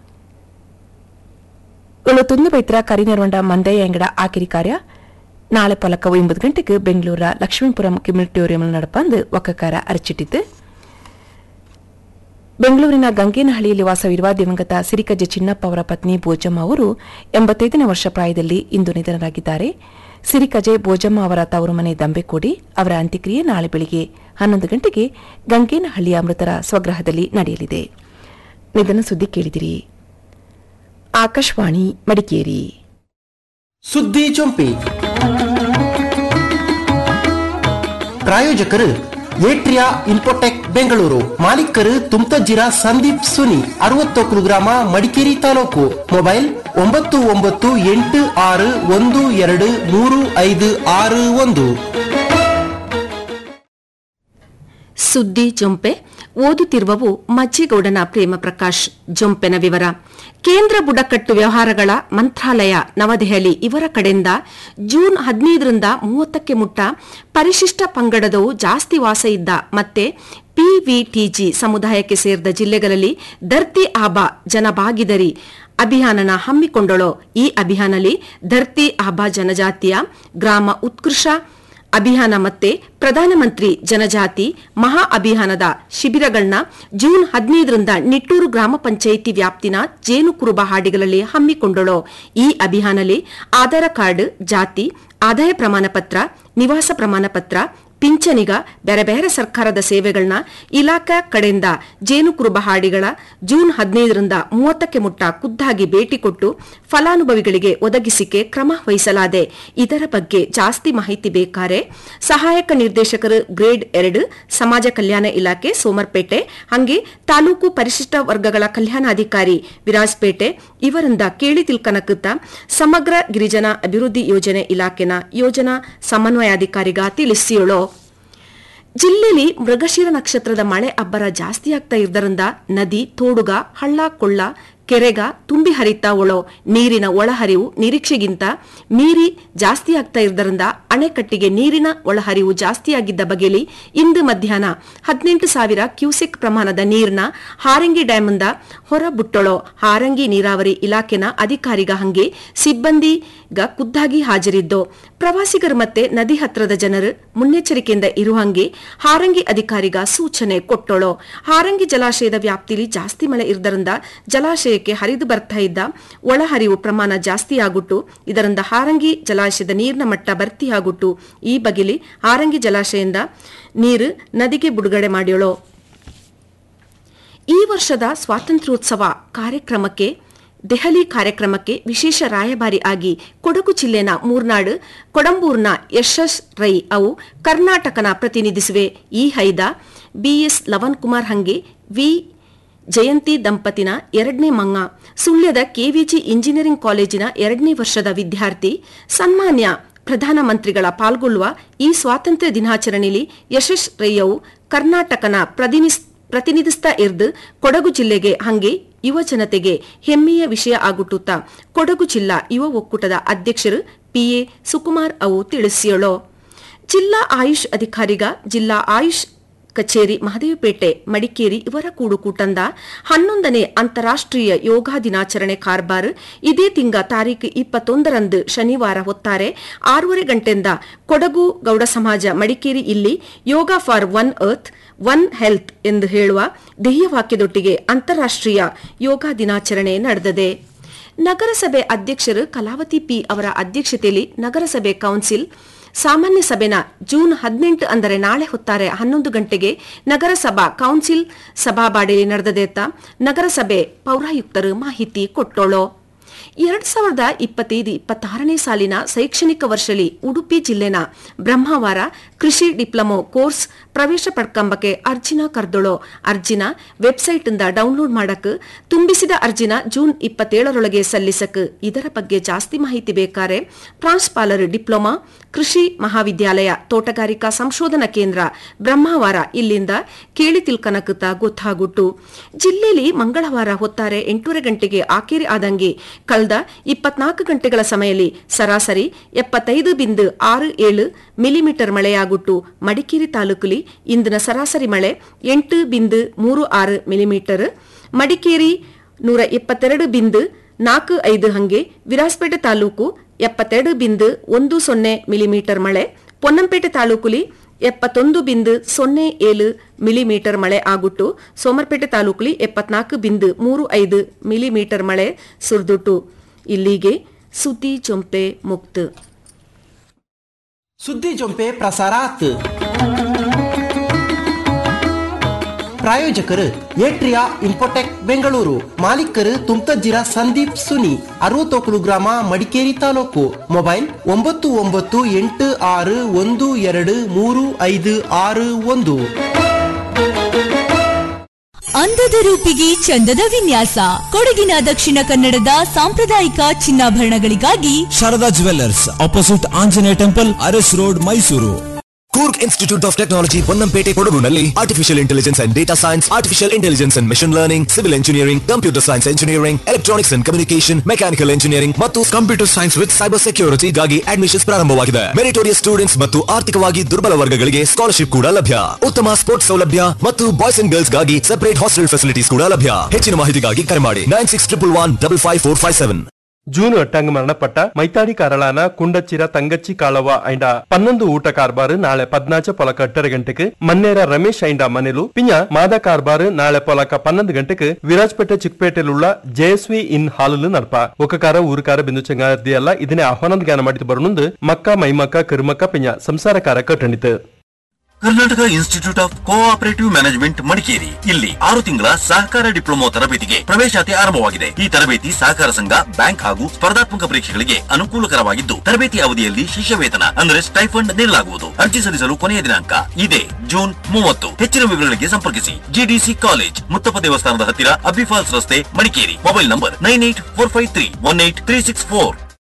ಇವತ್ತೊಂದು ಬೈತ್ರ ಕರಿನೆರ್ವಂಡ ಮಂದೇಯಾಂಗಡ ಆಕಿರಿ ಕಾರ್ಯ ನಾಳೆ ಪೊಲಕ ಒಂಬತ್ತು ಗಂಟೆಗೆ ಬೆಂಗಳೂರ ಲಕ್ಷ್ಮೀಪುರಂ ಕಿಮಿಟೋರಿಯಂ ನಡಪಂದು ಒಕ್ಕಕಾರ ಅರಚಿಟ್ಟಿತು ಬೆಂಗಳೂರಿನ ಗಂಗೇನಹಳ್ಳಿಯಲ್ಲಿ ವಾಸವಿರುವ ದಿವಂಗತ ಸಿರಿಕಜ್ಜೆ ಚಿನ್ನಪ್ಪ ಅವರ ಪತ್ನಿ ಬೋಜಮ್ಮ ಅವರು ಎಂಬತ್ತೈದನೇ ವರ್ಷ ಪ್ರಾಯದಲ್ಲಿ ಇಂದು ನಿಧನರಾಗಿದ್ದಾರೆ ಸಿರಿಕಜೆ ಬೋಜಮ್ಮ ಅವರ ತವರು ಮನೆ ದಂಬೆಕೋಡಿ ಅವರ ಅಂತ್ಯಕ್ರಿಯೆ ನಾಳೆ ಬೆಳಿಗ್ಗೆ ಹನ್ನೊಂದು ಗಂಟೆಗೆ ಗಂಗೇನಹಳ್ಳಿಯ ಮೃತರ ಸ್ವಗ್ರಹದಲ್ಲಿ ನಡೆಯಲಿದೆ ನಿಧನ ಸುದ್ದಿ ಕೇಳಿದಿರಿ ಆಕಾಶವಾಣಿ ಮಡಿಕೇರಿ ಸುದ್ದಿ ಚೊಂಪಿ ಪ್ರಾಯೋಜಕರು ಏಟ್ರಿಯಾ ಇನ್ಫೋಟೆಕ್ ಬೆಂಗಳೂರು ಮಾಲೀಕರು ತುಮ್ತಜ್ಜಿರ ಸಂದೀಪ್ ಸುನಿ ಅರವತ್ತೊಕ್ಕಲು ಗ್ರಾಮ ಮಡಿಕೇರಿ ತಾಲೂಕು ಮೊಬೈಲ್ ಒಂಬತ್ತು ಒಂಬತ್ತು ಎಂಟು ಆರು ಒಂದು ಎರಡು ಮೂರು ಐದು ಆರು ಒಂದು ಸುದ್ದಿ ಜೊಂಪೆ ಓದುತ್ತಿರುವವು ಮಜ್ಜಿಗೌಡನ ಪ್ರೇಮ ಪ್ರಕಾಶ್ ಜೊಂಪೆನ ವಿವರ ಕೇಂದ್ರ ಬುಡಕಟ್ಟು ವ್ಯವಹಾರಗಳ ಮಂತ್ರಾಲಯ ನವದೆಹಲಿ ಇವರ ಕಡೆಯಿಂದ ಜೂನ್ ಹದಿನೈದರಿಂದ ಮೂವತ್ತಕ್ಕೆ ಮುಟ್ಟ ಪರಿಶಿಷ್ಟ ಪಂಗಡದವು ಜಾಸ್ತಿ ವಾಸ ಇದ್ದ ಮತ್ತೆ ಪಿವಿಟಿಜಿ ಸಮುದಾಯಕ್ಕೆ ಸೇರಿದ ಜಿಲ್ಲೆಗಳಲ್ಲಿ ಧರ್ತಿ ಆಬಾ ಜನಭಾಗಿದರಿ ಅಭಿಯಾನನ ಹಮ್ಮಿಕೊಂಡಳೋ ಈ ಅಭಿಯಾನದಲ್ಲಿ ಧರ್ತಿ ಆಬಾ ಜನಜಾತಿಯ ಗ್ರಾಮ ಉತ್ಕೃಷ್ಟ ಅಭಿಯಾನ ಮತ್ತೆ ಪ್ರಧಾನಮಂತ್ರಿ ಜನಜಾತಿ ಮಹಾ ಅಭಿಯಾನದ ಶಿಬಿರಗಳನ್ನ ಜೂನ್ ಹದಿನೈದರಿಂದ ನಿಟ್ಟೂರು ಗ್ರಾಮ ಪಂಚಾಯಿತಿ ವ್ಯಾಪ್ತಿನ ಜೇನುಕುರುಬ ಹಾಡಿಗಳಲ್ಲಿ ಹಮ್ಮಿಕೊಂಡಳೋ ಈ ಅಭಿಯಾನದಲ್ಲಿ ಆಧಾರ ಕಾರ್ಡ್ ಜಾತಿ ಆದಾಯ ಪ್ರಮಾಣ ಪತ್ರ ನಿವಾಸ ಪ್ರಮಾಣ ಪತ್ರ ಪಿಂಚಣಿಗ ಬೇರೆ ಬೇರೆ ಸರ್ಕಾರದ ಸೇವೆಗಳನ್ನ ಇಲಾಖಾ ಕಡೆಯಿಂದ ಜೇನುಕುರುಬ ಹಾಡಿಗಳ ಜೂನ್ ಹದಿನೈದರಿಂದ ಮೂವತ್ತಕ್ಕೆ ಮುಟ್ಟ ಖುದ್ದಾಗಿ ಭೇಟಿ ಕೊಟ್ಟು ಫಲಾನುಭವಿಗಳಿಗೆ ಒದಗಿಸಿಕೆ ಕ್ರಮ ವಹಿಸಲಾದೆ ಇದರ ಬಗ್ಗೆ ಜಾಸ್ತಿ ಮಾಹಿತಿ ಬೇಕಾರೆ ಸಹಾಯಕ ನಿರ್ದೇಶಕರು ಗ್ರೇಡ್ ಎರಡು ಸಮಾಜ ಕಲ್ಯಾಣ ಇಲಾಖೆ ಸೋಮರ್ಪೇಟೆ ಹಂಗೆ ತಾಲೂಕು ಪರಿಶಿಷ್ಟ ವರ್ಗಗಳ ಕಲ್ಯಾಣಾಧಿಕಾರಿ ವಿರಾಜಪೇಟೆ ಇವರಿಂದ ಕೇಳಿ ತಿಳ್ಕನಕುತ್ತ ಸಮಗ್ರ ಗಿರಿಜನ ಅಭಿವೃದ್ಧಿ ಯೋಜನೆ ಇಲಾಖೆನ ಯೋಜನಾ ಸಮನ್ವಯಾಧಿಕಾರಿಗ ತಿಳಿಸಿಯೋಳು ಜಿಲ್ಲೆಯಲ್ಲಿ ಮೃಗಶಿರ ನಕ್ಷತ್ರದ ಮಳೆ ಅಬ್ಬರ ಜಾಸ್ತಿ ಆಗ್ತಾ ಇದ್ದರಿಂದ ನದಿ ತೋಡುಗ ಹಳ್ಳ ಕೊಳ್ಳ ಕೆರೆಗ ತುಂಬಿ ಹರಿತಾ ಒಳೋ ನೀರಿನ ಒಳಹರಿವು ನಿರೀಕ್ಷೆಗಿಂತ ಮೀರಿ ಜಾಸ್ತಿ ಆಗ್ತಾ ಇದ್ದರಿಂದ ಅಣೆಕಟ್ಟಿಗೆ ನೀರಿನ ಒಳಹರಿವು ಜಾಸ್ತಿಯಾಗಿದ್ದ ಬಗೆಯಲ್ಲಿ ಇಂದು ಮಧ್ಯಾಹ್ನ ಹದಿನೆಂಟು ಸಾವಿರ ಕ್ಯೂಸೆಕ್ ಪ್ರಮಾಣದ ನೀರನ್ನ ಹಾರಂಗಿ ಡ್ಯಾಂನಿಂದ ಹೊರಬುಟ್ಟಳೋ ಹಾರಂಗಿ ನೀರಾವರಿ ಇಲಾಖೆನ ಅಧಿಕಾರಿಗ ಹಂಗೆ ಸಿಬ್ಬಂದಿಗ ಖುದ್ದಾಗಿ ಹಾಜರಿದ್ದು ಪ್ರವಾಸಿಗರು ಮತ್ತೆ ನದಿ ಹತ್ರದ ಜನರು ಮುನ್ನೆಚ್ಚರಿಕೆಯಿಂದ ಇರುವಂಗೆ ಹಾರಂಗಿ ಅಧಿಕಾರಿಗ ಸೂಚನೆ ಕೊಟ್ಟಳು ಹಾರಂಗಿ ಜಲಾಶಯದ ವ್ಯಾಪ್ತಿಯಲ್ಲಿ ಜಾಸ್ತಿ ಮಳೆ ಇರುವುದರಿಂದ ಜಲಾಶಯಕ್ಕೆ ಹರಿದು ಬರ್ತಾ ಇದ್ದ ಒಳಹರಿವು ಪ್ರಮಾಣ ಜಾಸ್ತಿಯಾಗುಟ್ಟು ಇದರಿಂದ ಹಾರಂಗಿ ಜಲಾಶಯದ ನೀರಿನ ಮಟ್ಟ ಭರ್ತಿಯಾಗುಟ್ಟು ಈ ಬಗೆಲಿ ಹಾರಂಗಿ ಜಲಾಶಯದಿಂದ ನೀರು ನದಿಗೆ ಬಿಡುಗಡೆ ಮಾಡ್ಯೋಳು ಈ ವರ್ಷದ ಸ್ವಾತಂತ್ರ್ಯೋತ್ಸವ ಕಾರ್ಯಕ್ರಮಕ್ಕೆ ದೆಹಲಿ ಕಾರ್ಯಕ್ರಮಕ್ಕೆ ವಿಶೇಷ ರಾಯಭಾರಿ ಆಗಿ ಕೊಡಗು ಜಿಲ್ಲೆನ ಮೂರ್ನಾಡು ಕೊಡಂಬೂರ್ನ ಯಶಸ್ ರೈ ಅವು ಕರ್ನಾಟಕನ ಪ್ರತಿನಿಧಿಸುವೆ ಈ ಹೈದ ಬಿಎಸ್ ಲವನ್ ಕುಮಾರ್ ಹಂಗೆ ವಿ ಜಯಂತಿ ದಂಪತಿನ ಎರಡನೇ ಮಂಗ ಸುಳ್ಯದ ಕೆವಿಜಿ ಇಂಜಿನಿಯರಿಂಗ್ ಕಾಲೇಜಿನ ಎರಡನೇ ವರ್ಷದ ವಿದ್ಯಾರ್ಥಿ ಸನ್ಮಾನ್ಯ ಪ್ರಧಾನಮಂತ್ರಿಗಳ ಪಾಲ್ಗೊಳ್ಳುವ ಈ ಸ್ವಾತಂತ್ರ್ಯ ದಿನಾಚರಣೆಯಲ್ಲಿ ಯಶಸ್ ರೈಯವು ಕರ್ನಾಟಕನ ಪ್ರತಿನಿಸ್ ಪ್ರತಿನಿಧಿಸ್ತಾ ಇರ್ದು ಕೊಡಗು ಜಿಲ್ಲೆಗೆ ಹಂಗೆ ಯುವ ಜನತೆಗೆ ಹೆಮ್ಮೆಯ ವಿಷಯ ಆಗುಟ್ಟುತ್ತಾ ಕೊಡಗು ಜಿಲ್ಲಾ ಯುವ ಒಕ್ಕೂಟದ ಅಧ್ಯಕ್ಷರು ಪಿಎ ಸುಕುಮಾರ್ ಅವು ತಿಳಿಸಿಯಳು ಜಿಲ್ಲಾ ಆಯುಷ್ ಅಧಿಕಾರಿಗ ಜಿಲ್ಲಾ ಆಯುಷ್ ಕಚೇರಿ ಮಹದೇವಪೇಟೆ ಮಡಿಕೇರಿ ಇವರ ಕೂಡುಕೂಟಂದ ಹನ್ನೊಂದನೇ ಅಂತಾರಾಷ್ಟ್ರೀಯ ಯೋಗ ದಿನಾಚರಣೆ ಕಾರ್ಬಾರ್ ಇದೇ ತಿಂಗ ತಾರೀಕು ಇಪ್ಪತ್ತೊಂದರಂದು ಶನಿವಾರ ಹೊತ್ತಾರೆ ಆರೂವರೆ ಗಂಟೆಯಿಂದ ಕೊಡಗು ಗೌಡ ಸಮಾಜ ಮಡಿಕೇರಿ ಇಲ್ಲಿ yoga for one earth one health ಎಂದು ಹೇಳುವ ಧ್ಯೇಯವಾಕ್ಯದೊಟ್ಟಿಗೆ ಅಂತಾರಾಷ್ಟ್ರೀಯ ಯೋಗ ದಿನಾಚರಣೆ ನಡೆದಿದೆ ನಗರಸಭೆ ಅಧ್ಯಕ್ಷರು ಕಲಾವತಿ ಪಿ ಅವರ ಅಧ್ಯಕ್ಷತೆಯಲ್ಲಿ ನಗರಸಭೆ ಕೌನ್ಸಿಲ್ ಸಾಮಾನ್ಯ ಸಭೆನ ಜೂನ್ ಹದಿನೆಂಟು ಅಂದರೆ ನಾಳೆ ಹೊತ್ತಾರೆ ಹನ್ನೊಂದು ಗಂಟೆಗೆ ನಗರಸಭಾ ಕೌನ್ಸಿಲ್ ಸಭಾಬಾಡಿಯಲ್ಲಿ ನಡೆದದೇತ ನಗರಸಭೆ ಪೌರಾಯುಕ್ತರು ಮಾಹಿತಿ ಕೊಟ್ಟೋಳು ಎರಡ್ ಸಾವಿರದ ಇಪ್ಪತ್ತೈದು ಇಪ್ಪತ್ತಾರನೇ ಸಾಲಿನ ಶೈಕ್ಷಣಿಕ ವರ್ಷಲಿ ಉಡುಪಿ ಜಿಲ್ಲೆನ ಬ್ರಹ್ಮಾವಾರ ಕೃಷಿ ಡಿಪ್ಲೊಮೊ ಕೋರ್ಸ್ ಪ್ರವೇಶ ಪಡ್ಕಂಬಕ್ಕೆ ಅರ್ಜಿನ ಕರ್ದೊಳೋ ಅರ್ಜಿನ ವೆಬ್ಸೈಟ್ ಇಂದ ಡೌನ್ಲೋಡ್ ಮಾಡಕ್ ತುಂಬಿಸಿದ ಅರ್ಜಿನ ಜೂನ್ ಇಪ್ಪತ್ತೇಳರೊಳಗೆ ಸಲ್ಲಿಸಕ್ ಇದರ ಬಗ್ಗೆ ಜಾಸ್ತಿ ಮಾಹಿತಿ ಬೇಕಾರೆ ಪ್ರಾಂಶುಪಾಲರ್ ಡಿಪ್ಲೊಮಾ ಕೃಷಿ ಮಹಾವಿದ್ಯಾಲಯ ತೋಟಗಾರಿಕಾ ಸಂಶೋಧನಾ ಕೇಂದ್ರ ಬ್ರಹ್ಮಾವಾರ ಇಲ್ಲಿಂದ ಕೇಳಿ ತಿಳ್ಕನಕುತ್ತ ಗೊತ್ತಾಗುಟ್ಟು ಜಿಲ್ಲೆಯಲ್ಲಿ ಮಂಗಳವಾರ ಹೊತ್ತಾರೆ ಎಂಟೂವರೆ ಗಂಟೆಗೆ ಆಕೇರಿ ಆದಂಗೆ ಕಳೆದ ಇಪ್ಪತ್ನಾಲ್ಕು ಗಂಟೆಗಳ ಸಮಯದಲ್ಲಿ ಸರಾಸರಿ ಎಪ್ಪತ್ತೈದು ಬಿಂದು ಆರು ಏಳು ಮಿಲಿಮೀಟರ್ ಮಳೆಯಾಗುಟ್ಟು ಮಡಿಕೇರಿ ತಾಲೂಕಲ್ಲಿ ಇಂದಿನ ಸರಾಸರಿ ಮಳೆ ಎಂಟು ಬಿಂದು ಮೂರು ಆರು ಮಿಲಿಮೀಟರ್ ಮಡಿಕೇರಿ ನೂರ ಎಪ್ಪತ್ತೆರಡು ಬಿಂದು ನಾಲ್ಕು ಐದು ಹಂಗೆ ವಿರಾಜಪೇಟೆ ತಾಲೂಕು ಎಪ್ಪತ್ತೆರಡು ಬಿಂದು ಒಂದು ಸೊನ್ನೆ ಮಿಲಿಮೀಟರ್ ಮಳೆ ಪೊನ್ನಂಪೇಟೆ ತಾಲೂಕುಲಿ ಎಪ್ಪತ್ತೊಂದು ಬಿಂದು ಸೊನ್ನೆ ಏಳು ಮಿಲಿಮೀಟರ್ ಮಳೆ ಆಗುಟ್ಟು ಸೋಮರ್ಪೇಟೆ ತಾಲೂಕುಲಿ ಎಪ್ಪತ್ನಾಲ್ಕು ಬಿಂದು ಮೂರು ಐದು ಮಿಲಿಮೀಟರ್ ಮಳೆ ಸುರಿದುಟ್ಟು ಇಲ್ಲಿಗೆ ಸುದ್ದಿ ಚೊಂಪೆ ಮುಕ್ತ ಸುದ್ದಿ ಜೊಂಪೆ ಪ್ರಸಾರಾತ್ ಪ್ರಾಯೋಜಕರು ಏಟ್ರಿಯಾ ಇಂಪೋಟೆಕ್ ಬೆಂಗಳೂರು ಮಾಲೀಕರು ತುಮ್ತಜ್ಜಿರ ಸಂದೀಪ್ ಸುನಿ ಅರವತ್ತೊಕ್ಕಲು ಗ್ರಾಮ ಮಡಿಕೇರಿ ತಾಲೂಕು ಮೊಬೈಲ್ ಒಂಬತ್ತು ಒಂಬತ್ತು ಎಂಟು ಆರು ಒಂದು ಎರಡು ಮೂರು ಐದು ಆರು ಒಂದು ಅಂದದ ರೂಪಿಗೆ ಚಂದದ ವಿನ್ಯಾಸ ಕೊಡಗಿನ ದಕ್ಷಿಣ ಕನ್ನಡದ ಸಾಂಪ್ರದಾಯಿಕ ಚಿನ್ನಾಭರಣಗಳಿಗಾಗಿ Sharada Jewellers opposite Anjaneya Temple Aras Road Mysuru Coorg Institute of Technology Ponnampete ಕೊಡಗುನಲ್ಲಿ artificial intelligence and data science artificial intelligence and machine learning civil engineering computer science engineering electronics and communication mechanical engineering ಮತ್ತು ಕಂಪ್ಯೂಟರ್ ಸೈನ್ಸ್ ವಿತ್ ಸೈಬರ್ ಸೆಕ್ಯೂರಿಟಿಗಾಗಿ admissions ಪ್ರಾರಂಭವಾಗಿದೆ meritorious students ಮತ್ತು ಆರ್ಥಿಕವಾಗಿ ದುರ್ಬಲ ವರ್ಗಗಳಿಗೆ scholarship ಕೂಡ ಲಭ್ಯ ಉತ್ತಮ ಸ್ಪೋರ್ಟ್ಸ್ ಸೌಲಭ್ಯ ಮತ್ತು ಬಾಯ್ಸ್ ಅಂಡ್ ಗರ್ಲ್ಸ್ ಗಾಗಿ ಸೆಪರೇಟ್ ಹಾಸ್ಟೆಲ್ ಫೆಸಿಲಿಟೀಸ್ ಕೂಡ ಲಭ್ಯ ಹೆಚ್ಚಿನ ಮಾಹಿತಿಗಾಗಿ ಕರೆ ಮಾಡಿ nine six triple one double five four five seven June ಎಟ್ಟಂಗ್ ಮರಣಪಟ್ಟ ಮೈತಾಡಿ ಕಾರಳಾನ ಕುಂಡಚ್ಚಿರ ತಂಗಚ್ಚಿ ಕಾಳವ ಐಂಡ ಪನ್ನೊಂದು ಊಟ ಕಾರ್ಬಾರು ನಾಳೆ ಪದ್ನಾಚ ಪೊಲಕ ಎಟ್ಟರ ಗಂಟೆಗೆ ಮನ್ನೇರ ರಮೇಶ್ ಐಂಡ ಮನೆಲು ಪಿಂಜ ಮಾದ ಕಾರ್ಬಾರು ನಾಳೆ ಪೊಲಕ ಪನ್ನೊಂದು ಗಂಟೆಗೆ ವಿರಾಜ್ಪೇಟೆ ಚಿಕ್ಕಪೇಟೆಲುಳ್ಳ ಜೆಎಸ್ವಿ ಇನ್ ಹಾಲಲು ನಡಪ ಒಕ್ಕಕಾರ ಊರುಕಾರ ಬಿಂದು ಚಂಗಾದಿಯಲ್ಲ ಇದನ್ನೇ ಆಹ್ವಾನದ ಜ್ಞಾನ ಮಾಡಿತು ಬರನುಂದು ಮಕ್ಕ ಮೈಮಕ್ಕ ಕಿರುಮಕ್ಕ ಪಿಂಜ ಸಂಸಾರಕಾರ ಕಟ್ಟಣಿತು Karnataka Institute of Cooperative Management Madikeri ಇಲ್ಲಿ ಆರು ತಿಂಗಳ ಸಹಕಾರ ಡಿಪ್ಲೊಮಾ ತರಬೇತಿಗೆ ಪ್ರವೇಶಾತಿ ಆರಂಭವಾಗಿದೆ ಈ ತರಬೇತಿ ಸಹಕಾರ ಸಂಘ ಬ್ಯಾಂಕ್ ಹಾಗೂ ಸ್ಪರ್ಧಾತ್ಮಕ ಪರೀಕ್ಷೆಗಳಿಗೆ ಅನುಕೂಲಕರವಾಗಿದ್ದು ತರಬೇತಿ ಅವಧಿಯಲ್ಲಿ ಶಿಷ್ಯ ವೇತನ ಅಂದರೆ ಸ್ಟೈಫಂಡ್ ನೀಡಲಾಗುವುದು ಅರ್ಜಿ ಸಲ್ಲಿಸಲು ಕೊನೆಯ ದಿನಾಂಕ ಇದೇ ಜೂನ್ ಮೂವತ್ತು ಹೆಚ್ಚಿನ ವಿವರಗಳಿಗೆ ಸಂಪರ್ಕಿಸಿ ಜಿಡಿಸಿ ಕಾಲೇಜ್ ಮುತ್ತಪ್ಪ ದೇವಸ್ಥಾನದ ಹತ್ತಿರ ಅಬ್ಬಿಫಾಲ್ಸ್ ರಸ್ತೆ Madikeri mobile number nine eight four five three one eight three six four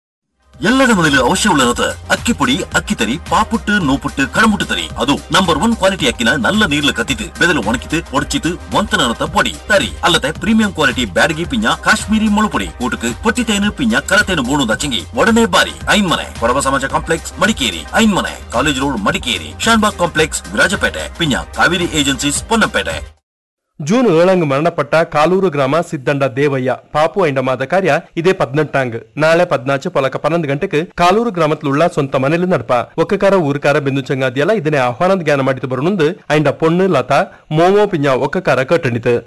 ಎಲ್ಲದ ಮೊದಲು ಅವಶ್ಯವುಳ್ಳದ ಅಕ್ಕಿ ಪುಡಿ ಅಕ್ಕಿ ತರಿ பாப்புட்டு நூப்புட்டு கடமுட்டு தரி அது நம்பர் ஒன் குவாலிட்டி அக்கின நல்ல நீர்ல கத்திட்டு ಬೆದಲು ಒಣಕಿತು ಒಡಚಿತು ಒಂತನರತ ಪೊಡಿ ತರಿ ಅಲ್ಲದೆ ಪ್ರೀಮಿಯಂ ಕ್ವಾಲಿಟಿ ಬ್ಯಾಡಗಿ ಪಿಂಜ ಕಾಶ್ಮೀರಿ ಮುಳುಪುಡಿ ಊಟಕ್ಕೆ ಪೊಟ್ಟಿತೇನು ಪಿಂಜ ಕರತೇನು ಬೋಣು ದಚ್ಚಂಗಿ ಒಡನೆ ಬಾರಿ Ainmane Kodava Samaja complex Madikeri Ainmane College Road Madikeri Shanbhag complex Virajpete ಪಿಂಜ ಕಾವೇರಿ ಏಜೆನ್ಸೀಸ್ ಪೊನ್ನಪೇಟೆ ಜೂನ್ ಏಳಂಗ್ ಮರಣಪಟ್ಟ ಕಾಲೂರು ಗ್ರಾಮ ಸಿದ್ದಂಡ ದೇವಯ್ಯ ಪಾಪು ಐಂಡಮಾದ ಕಾರ್ಯ ಇದೇ ಪದ್ನೆಂಟಾಂಗ್ ನಾಳೆ ಪದ್ನಾಚು ಪೊಲಕ ಪನ್ನೊಂದು ಗಂಟೆಗೆ ಕಾಲೂರು ಗ್ರಾಮತ್ಲುಳ್ಳ ಸ್ವಂತ ಮನೇಲಿ ನಡಪ ಒಕ್ಕಕಾರ ಊರುಕಾರ ಬೆಂದು ಚಂಗಾದಿಯಲ್ಲ ಇದನ್ನೇ ಆಹ್ವಾನದ ಜ್ಞಾನ ಮಾಡಿತು ಬರನುಂದು ಐಂಡ ಪೊಣ್ಣು ಲತಾ ಮೋಮೋ ಪಿಂಜ ಒಕ್ಕಕಾರ ಕಟ್ಟಣಿತು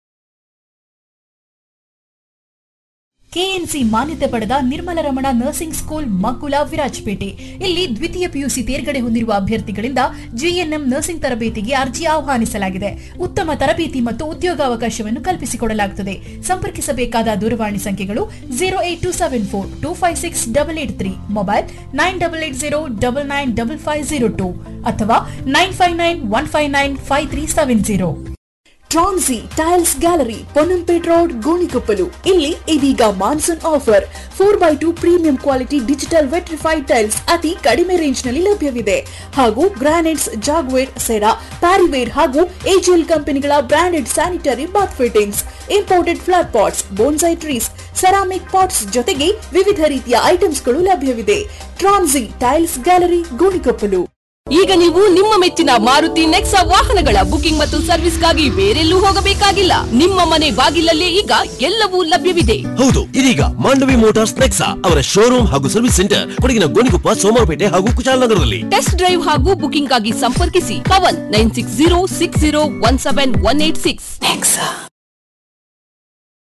ಕೆಎನ್ಸಿ ಮಾನ್ಯತೆ ಪಡೆದ ನಿರ್ಮಲ ರಮಣ ನರ್ಸಿಂಗ್ ಸ್ಕೂಲ್ ಮಕ್ಕುಲ ವಿರಾಜಪೇಟೆ ಇಲ್ಲಿ ದ್ವಿತೀಯ ಪಿಯುಸಿ ತೇರ್ಗಡೆ ಹೊಂದಿರುವ ಅಭ್ಯರ್ಥಿಗಳಿಂದ ಜಿಎನ್ಎಂ ನರ್ಸಿಂಗ್ ತರಬೇತಿಗೆ ಅರ್ಜಿ ಆಹ್ವಾನಿಸಲಾಗಿದೆ ಉತ್ತಮ ತರಬೇತಿ ಮತ್ತು ಉದ್ಯೋಗಾವಕಾಶವನ್ನು ಕಲ್ಪಿಸಿಕೊಡಲಾಗುತ್ತದೆ ಸಂಪರ್ಕಿಸಬೇಕಾದ ದೂರವಾಣಿ ಸಂಖ್ಯೆಗಳು zero eight two seven four two five six double eight three mobile nine double eight zero double nine double five zero two ಅಥವಾ nine five nine one five nine five three seven zero ಟ್ರಾನ್ಸಿ tiles gallery Ponnampet road Gonikoppal ಇಲ್ಲಿ ಇದೀಗ monsoon offer four by two premium quality digital vitrified tiles ಅತಿ ಕಡಿಮೆ range ನಲ್ಲಿ ಲಭ್ಯವಿದೆ ಹಾಗೂ granites ಜಾಗ್ವೇರ್ Cera Parryware ಹಾಗೂ ಏಜಿಎಲ್ ಕಂಪನಿಗಳ branded sanitary bath fittings imported flower pots bonsai trees ceramic pots ಜೊತೆಗೆ ವಿವಿಧ ರೀತಿಯ ಐಟಮ್ಸ್ಗಳು ಲಭ್ಯವಿದೆ ಟ್ರಾನ್ಸಿ ಟೈಲ್ಸ್ ಗ್ಯಾಲರಿ ಗೋಣಿಕೊಪ್ಪಲು ಈಗ ನೀವು ನಿಮ್ಮ ಮೆಚ್ಚಿನ ಮಾರುತಿ ನೆಕ್ಸಾ ವಾಹನಗಳ ಬುಕಿಂಗ್ ಮತ್ತು ಸರ್ವಿಸ್ಗಾಗಿ ಬೇರೆಲ್ಲೂ ಹೋಗಬೇಕಾಗಿಲ್ಲ ನಿಮ್ಮ ಮನೆ ಬಾಗಿಲಲ್ಲೇ ಈಗ ಎಲ್ಲವೂ ಲಭ್ಯವಿದೆ ಹೌದು ಇದೀಗ ಮಾಂಡವಿ ಮೋಟಾರ್ಸ್ ನೆಕ್ಸಾ ಅವರ ಶೋರೂಮ್ ಹಾಗೂ ಸರ್ವಿಸ್ ಸೆಂಟರ್ ಕೊಡಗಿನ ಗೋಣಿಕೊಪ್ಪ ಸೋಮವಾರಪೇಟೆ ಹಾಗೂ ಕುಶಾಲನಗರದಲ್ಲಿ ಟೆಸ್ಟ್ ಡ್ರೈವ್ ಹಾಗೂ ಬುಕಿಂಗ್ ಆಗಿ ಸಂಪರ್ಕಿಸಿ Pavan nine six zero six zero one seven one eight six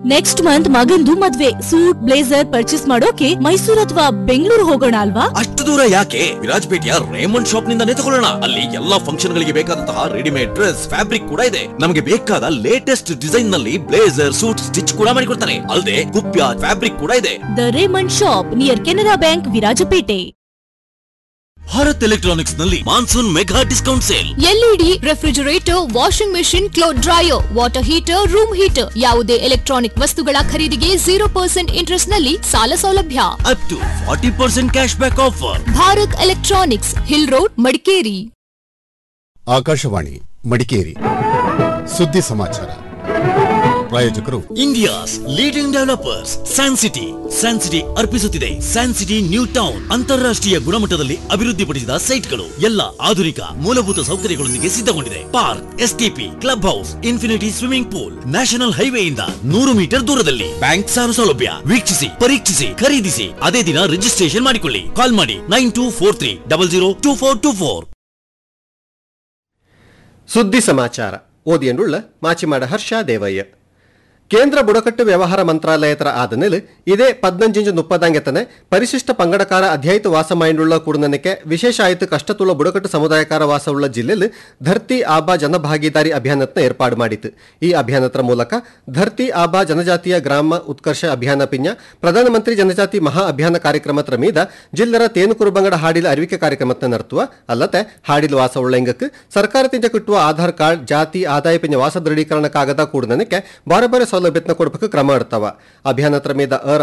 next month ಮಗಂದು ಮದ್ವೆ ಸೂಟ್ ಬ್ಲೇಸರ್ ಪರ್ಚೇಸ್ ಮಾಡೋಕೆ ಮೈಸೂರು ಅಥವಾ ಬೆಂಗಳೂರು ಹೋಗೋಣ ಅಲ್ವಾ ಅಷ್ಟು ದೂರ ಯಾಕೆ ವಿರಾಜಪೇಟೆಯ ರೇಮಂಡ್ ಶಾಪ್ ನಿಂದಾನೇ ತಗೊಳ್ಳೋಣ ಅಲ್ಲಿ ಎಲ್ಲಾ ಫಂಕ್ಷನ್ ಗಳಿಗೆ ಬೇಕಾದಂತಹ ರೆಡಿಮೇಡ್ ಡ್ರೆಸ್ ಫ್ಯಾಬ್ರಿಕ್ ಕೂಡ ಇದೆ ನಮಗೆ ಬೇಕಾದ ಲೇಟೆಸ್ಟ್ ಡಿಸೈನ್ ನಲ್ಲಿ ಬ್ಲೇಸರ್ ಸೂಟ್ ಸ್ಟಿಚ್ ಕೂಡ ಮಾಡಿಕೊಡ್ತಾನೆ ಅಲ್ಲದೆ ಕುಪ್ಯ ಫ್ಯಾಬ್ರಿಕ್ ಕೂಡ ಇದೆ the Raymond shop near Canara bank Virajpet Bharat electronics ನಲ್ಲಿ monsoon mega discount sale LED refrigerator washing machine cloth dryer water heater room heater ಯಾವುದೇ ಎಲೆಕ್ಟ್ರಾನಿಕ್ ವಸ್ತುಗಳ ಖರೀದಿಗೆ ಜೀರೋ ಪರ್ಸೆಂಟ್ ಇಂಟ್ರೆಸ್ಟ್ ನಲ್ಲಿ ಸಾಲ ಸೌಲಭ್ಯ up to forty percent cash back offer Bharat electronics hill road Madikeri Akashvani Madikeri ಸುದ್ದಿ ಸಮಾಚಾರ ಪ್ರಾಯೋಜಕರು India's leading developers san city san city ಅರ್ಪಿಸುತ್ತಿದೆ ಸ್ಯಾನ್ ಸಿಟಿ ನ್ಯೂ ಟೌನ್ ಅಂತಾರಾಷ್ಟ್ರೀಯ ಗುಣಮಟ್ಟದಲ್ಲಿ ಅಭಿವೃದ್ಧಿಪಡಿಸಿದ ಸೈಟ್ಗಳು ಎಲ್ಲ ಆಧುನಿಕ ಮೂಲಭೂತ ಸೌಕರ್ಯಗಳೊಂದಿಗೆ ಸಿದ್ಧಗೊಂಡಿದೆ park STP club house infinity swimming pool national ಹೈವೇಯಿಂದ ನೂರು ಮೀಟರ್ ದೂರದಲ್ಲಿ ಬ್ಯಾಂಕ್ ಸಾಲ ಸೌಲಭ್ಯ ವೀಕ್ಷಿಸಿ ಪರೀಕ್ಷಿಸಿ ಖರೀದಿಸಿ ಅದೇ ದಿನ ರಿಜಿಸ್ಟ್ರೇಷನ್ ಮಾಡಿಕೊಳ್ಳಿ ಕಾಲ್ ಮಾಡಿ nine two four three double zero two four two four ಸುದ್ದಿ ಸಮಾಚಾರ ಓದಿಯನ್ನುಳ್ಳ ಮಾಚಿಮಾಡ ಹರ್ಷ ದೇವಯ್ಯ ಕೇಂದ್ರ ಬುಡಕಟ್ಟು ವ್ಯವಹಾರ ಮಂತ್ರಾಲಯತರ ಆದನೆಲ್ ಇದೇ ಪದ್ನಂಜಿಂಜು ಮುಪ್ಪದಂಗೆತನೆ ಪರಿಶಿಷ್ಟ ಪಂಗಡಕಾರ ಅಧ್ಯಾಯಿತ ವಾಸ ಮೈಂಡುಳ್ಳ ಕೂಡನಕ್ಕೆ ವಿಶೇಷ ಆಯ್ತು ಕಷ್ಟತುಳ್ಳ ಬುಡಕಟ್ಟು ಸಮುದಾಯಕಾರ ವಾಸವುಳ್ಳ ಜಿಲ್ಲೆಲ್ ಧರ್ತಿ ಆಬಾ ಜನಭಾಗಿದಾರಿ ಅಭಿಯಾನತ್ನ ಏರ್ಪಾಡು ಮಾಡಿತು ಈ ಅಭಿಯಾನತ್ರ ಮೂಲಕ ಧರ್ತಿ ಆಬಾ ಜನಜಾತಿಯ ಗ್ರಾಮ ಉತ್ಕರ್ಷ ಅಭಿಯಾನ ಪಿಂಜ ಪ್ರಧಾನಮಂತ್ರಿ ಜನಜಾತಿ ಮಹಾ ಅಭಿಯಾನ ಕಾರ್ಯಕ್ರಮತ್ರ ಮೀದ ಜಿಲ್ಲರ ತೇನುಕುರು ಬಂಗಡ ಹಾಡಿಲ ಅರಿವಿಕೆ ಕಾರ್ಯಕ್ರಮತ್ನ ನರ್ತುವ ಅಲ್ಲದೆ ಹಾಡಿಲ ವಾಸ ಉಳ್ಳಂಗಕ್ಕೆ ಸರ್ಕಾರದಿಂದ ಕಿಟ್ಟುವ ಆಧಾರ್ ಕಾರ್ಡ್ ಜಾತಿ ಆದಾಯ ಪಿಂಜ ವಾಸ ದೃಢೀಕರಣ ಕಾಗದ ಕೂಡನಕ್ಕೆ ಬಾರೆ ಬಾರೆ ಸೌಲಭ್ಯತ್ನ ಕೊಡಬೇಕು ಕ್ರಮ ಇರ್ತಾವ ಅಭಿಯಾನತ್ರ ಮೀದ ಅ